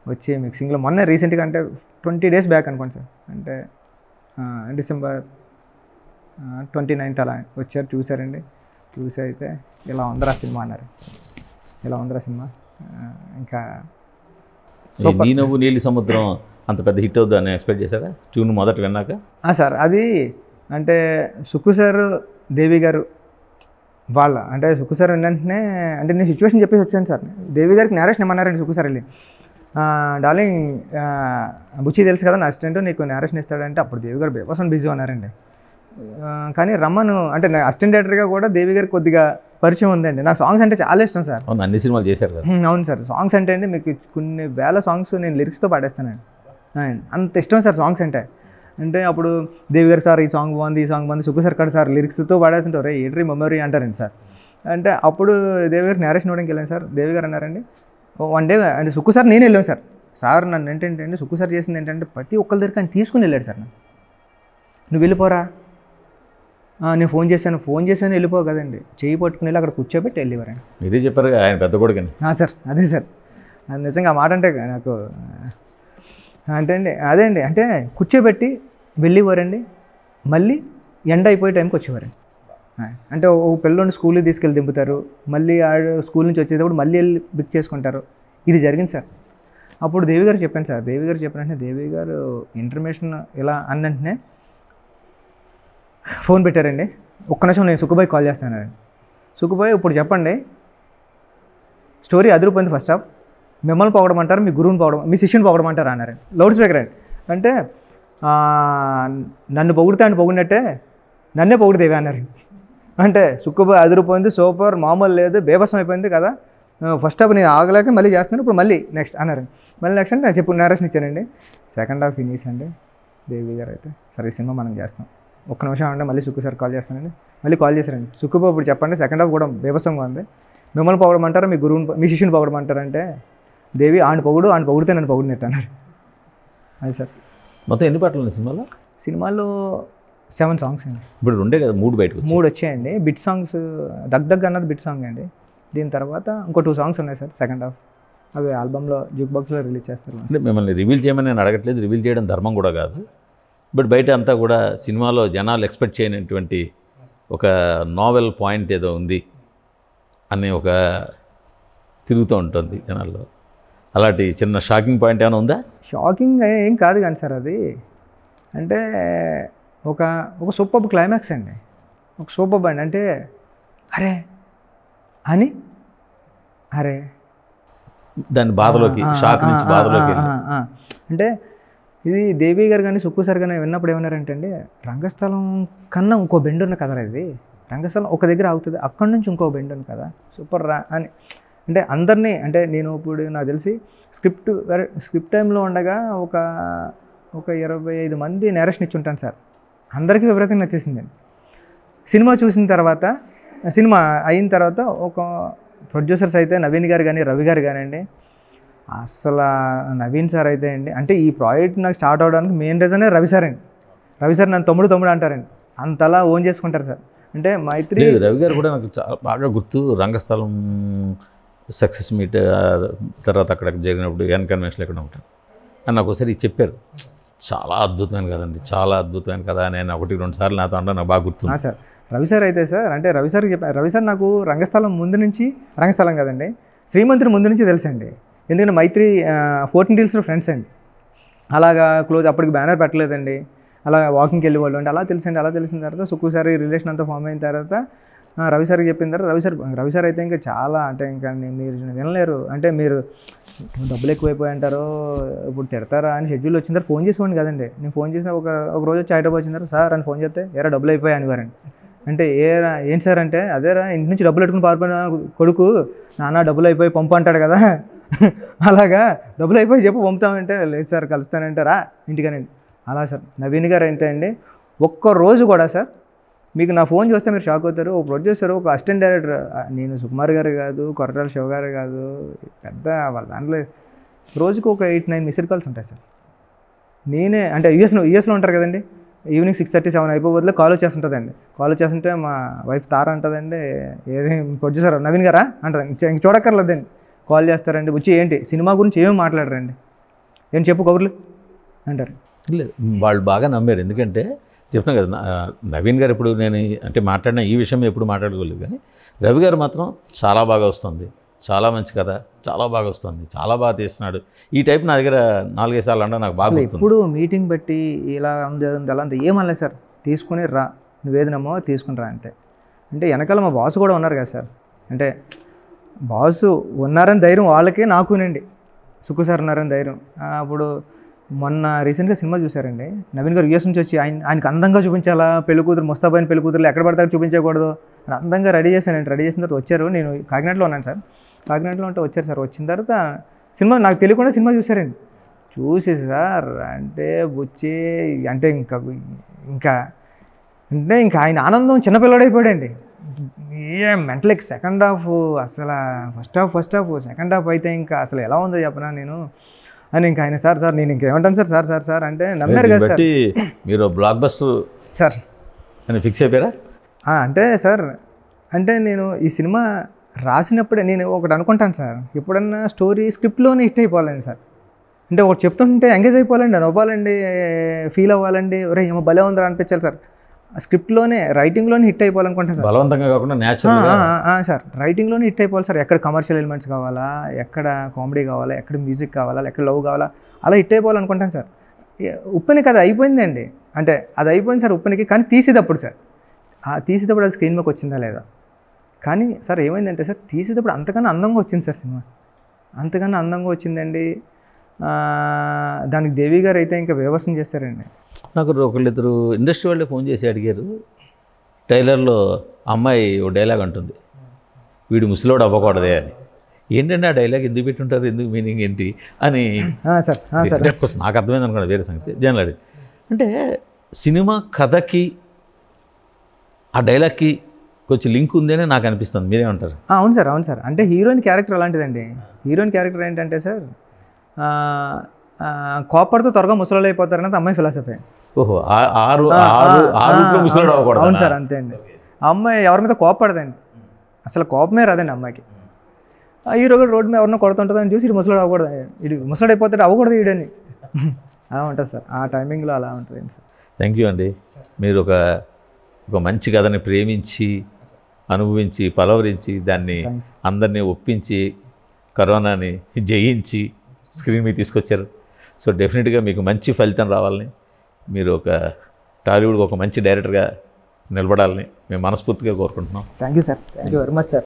వచ్చి మిక్సింగ్లో మొన్న రీసెంట్గా అంటే ట్వంటీ డేస్ బ్యాక్ అనుకోండి సార్ అంటే ఆ, డిసెంబర్ ట్వంటీ నైన్త్ అలా వచ్చారు చూసారండి చూసి అయితే ఇలా ఉందరా సినిమా అన్నారు ఇలా ఉందరా సినిమా ఆ, ఇంకా ఈ నీ నవ్వు నీలి సముద్రం అంత పెద్ద హిట్ అవుద్దని ఎక్స్పెక్ట్ చేశారా ట్యూన్ మొదట విన్నాక ఆ, సార్ అది అంటే సుక్కు సార్ దేవి గారు వాళ్ళ అంటే సుక్కు సార్ వెంటనే అంటే నేను సిచ్యువేషన్ చెప్పేసి వచ్చాను సార్ దేవి గారికి నేరేషన్ ఏమన్నారండి సుక్కు సార్ వెళ్ళి "ఆ, డార్లింగ్ ఆ, బుచ్చి తెలుసు కదా నా అసిస్టెంట్ నీకు నేరేషన్ ఇస్తాడంటే అప్పుడు దేవి గారు బేబస్ బిజీ ఉన్నారండి ఆ, కానీ రమ్మను అంటే నా అసిస్టెంట్ డైరెక్టర్గా కూడా దేవి గారికి కొద్దిగా పరిచయం ఉందండి నాకు సాంగ్స్ అంటే చాలా ఇష్టం సార్ అవును అన్ని సినిమాలు చేశారు కదా హ్మ్, అవును సార్ సాంగ్స్ అంటే అండి మీకు కొన్ని వేల సాంగ్స్ నేను లిరిక్స్తో పాడేస్తానండి ఆ, అంత ఇష్టం సార్ సాంగ్స్ అంటే అంటే అప్పుడు దేవి గారు సార్ ఈ సాంగ్ బాగుంది ఈ సాంగ్ బాగుంది సుఖ సర్కార్ సార్ లిరిక్స్తో పాడేస్తుంటారు రే ఏట్రీ మెమరీ అంటారండి సార్ అంటే అప్పుడు దేవి గారు నేరేషన్ ఇవ్వడానికి వెళ్ళాను సార్ దేవి గారు అన్నారండి వన్ డే అంటే సుక్కు సార్ నేను వెళ్ళాను సార్ సార్ నన్ను ఏంటంటే అండి సుక్కు సార్ చేసింది ఏంటంటే ప్రతి ఒక్కరి దగ్గర ఆయన తీసుకుని వెళ్ళాడు సార్ నన్ను నువ్వు వెళ్ళిపోరా "ఆ, నేను ఫోన్ చేశాను ఫోన్ చేశాను వెళ్ళిపో కదండి చేయి పట్టుకుని వెళ్ళి అక్కడ కూర్చోబెట్టి వెళ్ళివారండి మీరే చెప్పారు కదా, ఆయన పెద్ద కొడుకని ఆ, సార్ అదే సార్ అది నిజంగా ఆ మాట అంటే నాకు ఆ, అంటే అండి అదే అండి అంటే కూర్చోబెట్టి వెళ్ళేవారండి మళ్ళీ ఎండ అయిపోయే టైంకి వచ్చేవారండి ఆ, అంటే ఓ పిల్లోని స్కూల్కి తీసుకెళ్ళి దింపుతారు మళ్ళీ ఆడు స్కూల్ నుంచి వచ్చేటప్పుడు మళ్ళీ వెళ్ళి పిక్ చేసుకుంటారు ఇది జరిగింది సార్ అప్పుడు దేవి గారు చెప్పాను సార్ దేవి గారు చెప్పిన వెంటనే దేవి గారు ఇన్ఫర్మేషన్ ఇలా అన్న వెంటనే ఫోన్ పెట్టారండి ఒక్క నిమిషం నేను సుఖబాయ్ కాల్ చేస్తానండి సుఖబాయ్ ఇప్పుడు చెప్పండి స్టోరీ అదిరిపోయింది ఫస్ట్ హాఫ్ మిమ్మల్ని పొగడమంటారు మీ గురువుని పొగడం మీ శిష్యుని పొగడమంటారు అన్నారు లౌడ్ స్పీకర్ అండి అంటే ఆ, నన్ను పొగిడితే ఆయన పొగిడినట్టే నన్నే పొగిడితేవి అన్నారు అంటే సుక్కుబో అదిరిపోయింది సూపర్ మామూలు లేదు బేబసం అయిపోయింది కదా ఫస్ట్ హాఫ్ నేను ఆగలేక మళ్ళీ చేస్తున్నాను ఇప్పుడు మళ్ళీ నెక్స్ట్ అన్నారు మళ్ళీ నెక్స్ట్ అంటే నేను చెప్పు నేరేషన్ ఇచ్చానండి సెకండ్ హాఫ్ ఫినిష్ అండి దేవి గారు అయితే సరే ఈ సినిమా మనం చేస్తాం ఒక్క నిమిషం అంటే మళ్ళీ సుక్కు సార్ కాల్ చేస్తానండి మళ్ళీ కాల్ చేశారండి సుక్కుబో ఇప్పుడు చెప్పండి సెకండ్ హాఫ్ కూడా బేబసంగా ఉంది మిమ్మల్ని పొగడమంటారా మీ గురువుని పొ- మీ శిష్యుని పొగడమంటారంటే దేవి ఆయన పొగుడు ఆయన పొగిడితే నన్ను పొగిడినట్టు అన్నారు అది సార్ మొత్తం ఎన్ని పాటలు ఉన్నాయి సినిమాలో సినిమాలో సెవెన్ సాంగ్స్ అండి ఇప్పుడు రెండే కదా మూడు బయటకు వచ్చాయి. మూడు వచ్చాయండి బిట్ సాంగ్స్ దగ్ దగ్ అన్నది బిట్ సాంగ్ అండి దీని తర్వాత ఇంకో టూ సాంగ్స్ ఉన్నాయి సార్ సెకండ్ హాఫ్ అవి ఆల్బంలో జూక్ బాక్స్లో రిలీజ్ చేస్తారు అంటే మిమ్మల్ని రివీల్ చేయమని నేను అడగట్లేదు రివీల్ చేయడం ధర్మం కూడా కాదు బట్ బయట అంతా కూడా సినిమాలో జనాలు ఎక్స్పెక్ట్ చేయనటువంటి ఒక నావెల్ పాయింట్ ఏదో ఉంది అనే ఒక తిరుగుతూ ఉంటుంది జనాల్లో అలాంటి చిన్న షాకింగ్ పాయింట్ ఏమైనా ఉందా షాకింగ్ ఏం కాదు కానీ సార్ అది అంటే ఒక ఒక సూపర్ క్లైమాక్స్ అండి ఒక సూపర్ అండి అంటే అరే అని అరే దాని బాధలోకి ఆ, షాక్ ఆ, నుంచి ఆ, బాధలోకి ఆ, ఆ, ఆ. అంటే ఇది దేవి గారు కానీ సుక్కు సార్ కానీ విన్నప్పుడు ఏమన్నారంటే అండి రంగస్థలం కన్నా ఇంకో బెండ్ ఉన్న కదరా ఇది రంగస్థలం ఒక దగ్గర ఆగుతుంది అక్కడి నుంచి ఇంకో బెండ్ ఉంది కదా సూపర్ రా అని అంటే అందరినీ అంటే నేను ఇప్పుడు నాకు తెలిసి స్క్రిప్ట్ స్క్రిప్ట్ టైంలో ఉండగా ఒక ఒక ఇరవై ఐదు మంది నేరేషన్ ఇచ్చి ఉంటాను సార్ అందరికీ విపరీతంగా నచ్చేసిందండి సినిమా చూసిన తర్వాత సినిమా అయిన తర్వాత ఒక ప్రొడ్యూసర్స్ అయితే నవీన్ గారు కానీ రవి గారు కానివ్వండి అసలు నవీన్ సార్ అయితే అండి అంటే ఈ ప్రాజెక్ట్ నాకు స్టార్ట్ అవడానికి మెయిన్ రీజనే రవి సార్ అండి రవి సార్ నన్ను తమ్ముడు తమ్ముడు అంటారండి అంతలా ఓన్ చేసుకుంటారు సార్ అంటే మైత్రి లేదు రవి గారు కూడా నాకు చాలా బాగా గుర్తు రంగస్థలం సక్సెస్ మీట్ తర్వాత అక్కడ జరిగినప్పుడు ఎన్ కన్వెన్షన్ ఎక్కడ ఉంటాను అని నాకు ఒకసారి చెప్పారు చాలా అద్భుతమైన కదండి చాలా అద్భుతమైన కదా అని ఆయన ఒకటి రెండు సార్లు నాతో అంటే నాకు బాగా గుర్తుంది ఆ సార్ రవి సార్ అయితే సార్ అంటే రవి సార్ చెప్పారు రవి సార్ నాకు రంగస్థలం ముందు నుంచి రంగస్థలం కదండి శ్రీమంతుని ముందు నుంచి తెలుసండి ఎందుకంటే మైత్రి ఫోర్టీన్ డీల్స్లో ఫ్రెండ్స్ అండి అలాగా క్లోజ్ అప్పటికి బ్యానర్ పెట్టలేదండి అలా వాకింగ్కి వెళ్ళేవాళ్ళు అంటే అలా తెలిసండి అలా తెలిసిన తర్వాత సుక్కు సార్ ఈ రిలేషన్ అంతా ఫామ్ అయిన తర్వాత ఆ, రవి సార్కి చెప్పిన తర్వాత రవి సార్ రవి సార్ అయితే ఇంకా చాలా అంటే ఇంకా నే- మీరు వినలేరు అంటే మీరు డబ్బులు ఎక్కువైపోయి అంటారో ఇప్పుడు తిడతారా అని షెడ్యూల్ వచ్చిన తర్వాత ఫోన్ చేసేవాడిని కదండి నేను ఫోన్ చేసిన ఒక ఒక రోజు వచ్చి హైదరాబాద్ వచ్చిన తర్వాత సార్ అని ఫోన్ చేస్తే ఏరా డబ్బులు అయిపోయాయి అనివారండి అంటే ఏరా ఏంటి సార్ అంటే అదేరా ఇంటి నుంచి డబ్బులు పెట్టుకుని పారిపోయిన కొడుకు నాన్న డబ్బులు అయిపోయి పంపు అంటాడు కదా అలాగా డబ్బులు అయిపోయి చెప్పు పంపుతామంటే లేదు సార్ కలుస్తానంటారా ఇంటికనండి అలా సార్ నవీన్ గారు అయితే అండి ఒక్క రోజు కూడా సార్ మీకు నా ఫోన్ చూస్తే మీరు షాక్ అవుతారు ఒక ప్రొడ్యూసర్ ఒక అసిస్టెంట్ డైరెక్టర్ ఆ, నేను సుకుమార్ గారు కాదు కొరటాల శివ గారు కాదు పెద్ద వాళ్ళ దాంట్లో రోజుకు ఒక ఎయిట్ నైన్ మిస్డ్ కాల్స్ ఉంటాయి సార్ నేనే అంటే యూఎస్లో యూఎస్లో ఉంటారు కదండి ఈవినింగ్ సిక్స్ థర్టీ సెవెన్ అయిపోతే కాల్ వచ్చేస్తుంటుందండి కాల్ వచ్చేస్తుంటే మా వైఫ్ తార అంటుందండి ఏ ప్రొడ్యూసర్ నవీన్ గారా అంటుంది ఇంక ఇంక చూడక్కర్లేదండి కాల్ చేస్తారండి వచ్చి ఏంటి సినిమా గురించి ఏమీ మాట్లాడరండి ఏం చెప్పు కబుర్లు అంటారు లేదు వాళ్ళు బాగా నమ్మారు ఎందుకంటే చెప్తాను కదా నా- నవీన్ గారు ఇప్పుడు నేను ఈ- అంటే మాట్లాడిన ఈ విషయం ఎప్పుడు మాట్లాడుకోలేదు కానీ రవి గారు మాత్రం చాలా బాగా వస్తుంది చాలా మంచి కథ చాలా బాగా వస్తుంది చాలా బాగా తీస్తున్నాడు ఈ టైప్ నా దగ్గర నాలుగైదు సార్లు అంటే నాకు బాగా అసలు గుర్తుంది ఎప్పుడు మీటింగ్ బట్టి ఇలా ఉంది అది ఉంది, అలా ఉంది ఏమనలేదు సార్ తీసుకుని రా నువ్వేదినమ్మో తీసుకుని రా అంతే అంటే వెనకాల మా బాస్ కూడా ఉన్నారు కదా సార్ అంటే బాసు ఉన్నారని ధైర్యం వాళ్ళకే నాకునండి సుక్కు సార్ ఉన్నారని ధైర్యం ఆ, అప్పుడు మొన్న రీసెంట్గా సినిమా చూశారండి నవీన్ గారు యూఎస్ నుంచి వచ్చి ఆయన ఆయనకి అందంగా చూపించాలా పెళ్లి కూతురు ముస్తాబాయిన పెళ్లి కూతురు ఎక్కడ పడతారు చూపించకూడదు అని అందంగా రెడీ చేశానండి రెడీ చేసిన తర్వాత వచ్చారు నేను కాకినాడలో ఉన్నాను సార్ కాకినాడలో ఉంటే వచ్చారు సార్ వచ్చిన తర్వాత సినిమా నాకు తెలియకుండా సినిమా చూశారండి చూసి సార్ అంటే బుచ్చి అంటే ఇంకా ఇంకా అంటే ఇంకా ఆయన ఆనందం చిన్నపిల్లడైపోయాడండి ఏ మెంటలకి సెకండ్ హాఫ్ అసలు first half first half second half అయితే ఇంకా అసలు ఎలా ఉందో చెప్పనా నేను అని ఇంకా ఆయన సార్ సార్ నేను ఇంకేమంటాను సార్ సార్ సార్ సార్ అంటే నమ్మారు దీన్ని కదా సార్ బట్టి మీరు బ్లాక్ బస్టర్ సార్ అని ఫిక్స్ అయిపోయారా ఆ, అంటే సార్ అంటే నేను ఈ సినిమా రాసినప్పుడే నేను ఒకటి అనుకుంటాను సార్ ఎప్పుడన్నా స్టోరీ స్క్రిప్ట్లోనే హిట్ అయిపోవాలండి సార్ అంటే ఒకటి చెప్తుంటే ఎంగేజ్ అయిపోవాలండి నవ్వాలండి ఫీల్ అవ్వాలండి ఒరే ఏమో భలే ఉందిరా అనిపించాలి సార్ స్క్రిప్ట్లోనే రైటింగ్లోనే హిట్ అయిపోవాలనుకుంటాను సార్ బలవంతంగా కాకుండా ఆ, న్యాచురల్గా ఆ, ఆ, సార్ రైటింగ్లోనే హిట్ అయిపోవాలి సార్ ఎక్కడ కమర్షియల్ ఎలిమెంట్స్ కావాలా ఎక్కడ కామెడీ కావాలా ఎక్కడ మ్యూజిక్ కావాలా ఎక్కడ లవ్ కావాలా అలా హిట్ అయిపోవాలనుకుంటాను సార్ ఏ- ఉప్పనికి అది అయిపోయిందండి అంటే అది అయిపోయింది సార్ ఉప్పనికి కానీ తీసేటప్పుడు సార్ ఆ తీసేటప్పుడు అది స్క్రీన్ మీదకి వచ్చిందా లేదా కానీ సార్ ఏమైందంటే సార్ తీసేటప్పుడు అంతకన్నా అందంగా వచ్చింది సార్ సినిమా అంతకన్నా అందంగా వచ్చిందండి ఆ, దానికి దేవి గారు అయితే ఇంకా వ్యవస్థం చేస్తారండి నాకు ఒకళ్ళిద్దరు ఇండస్ట్రీ వాళ్ళే ఫోన్ చేసి అడిగారు టైలర్లో అమ్మాయి ఓ డైలాగ్ అంటుంది వీడు ముసలోడు అవ్వకూడదే అని ఏంటంటే ఆ డైలాగ్ ఎందుకు పెట్టుంటారు ఎందుకు మీనింగ్ ఏంటి అని ఆ, సార్ ఆ, సార్ అంటే course నాకు అర్థమైంది అనుకోండి వేరే సంగతి జనరల్ అడిగి అంటే సినిమా కథకి ఆ డైలాగ్కి కొంచెం లింక్ ఉంది అని నాకు అనిపిస్తుంది మీరేమంటారు ఆ, అవును సార్ అవును సార్ అంటే హీరోయిన్ క్యారెక్టర్ అలాంటిదండి హీరోయిన్ క్యారెక్టర్ ఏంటంటే సార్ ఆ, ఆ, కోపడితో త్వరగా ముసలు అయిపోతారన్నది అమ్మాయి ఫిలాసఫీ ఓహో ఆ- ఆరు ఆరు ఆరు ముసలోడు అవ్వకూడదు అవును సార్ అంతే అండి ఆ అమ్మాయి ఎవరి మీద కోపడదండి అసలు కోపమే రాదండి అమ్మాయికి ఆ హీరో కూడా రోడ్డు మీద ఎవరినో కొడుతుంటుందని చూసి ఇటు ముసలాడు అవ్వకూడదు ఇటు ముసలాడు అయిపోతాడు అవ్వకూడదు ఈడని అలా ఉంటుంది సార్ ఆ టైమింగ్లో అలా ఉంటుంది సార్ థ్యాంక్ యూ అండి మీరు ఒక ఒక మంచి కథని ప్రేమించి అనుభవించి పలవరించి దాన్ని థ్యాంక్స్ అందరినీ ఒప్పించి కరోనాని జయించి స్క్రీన్ మీద తీసుకొచ్చారు సో డెఫినెట్గా మీకు మంచి ఫలితం రావాలని మీరు ఒక టాలీవుడ్కి ఒక మంచి డైరెక్టర్గా నిలబడాలని మేము మనస్ఫూర్తిగా కోరుకుంటున్నాం thank you sir thank you very much sir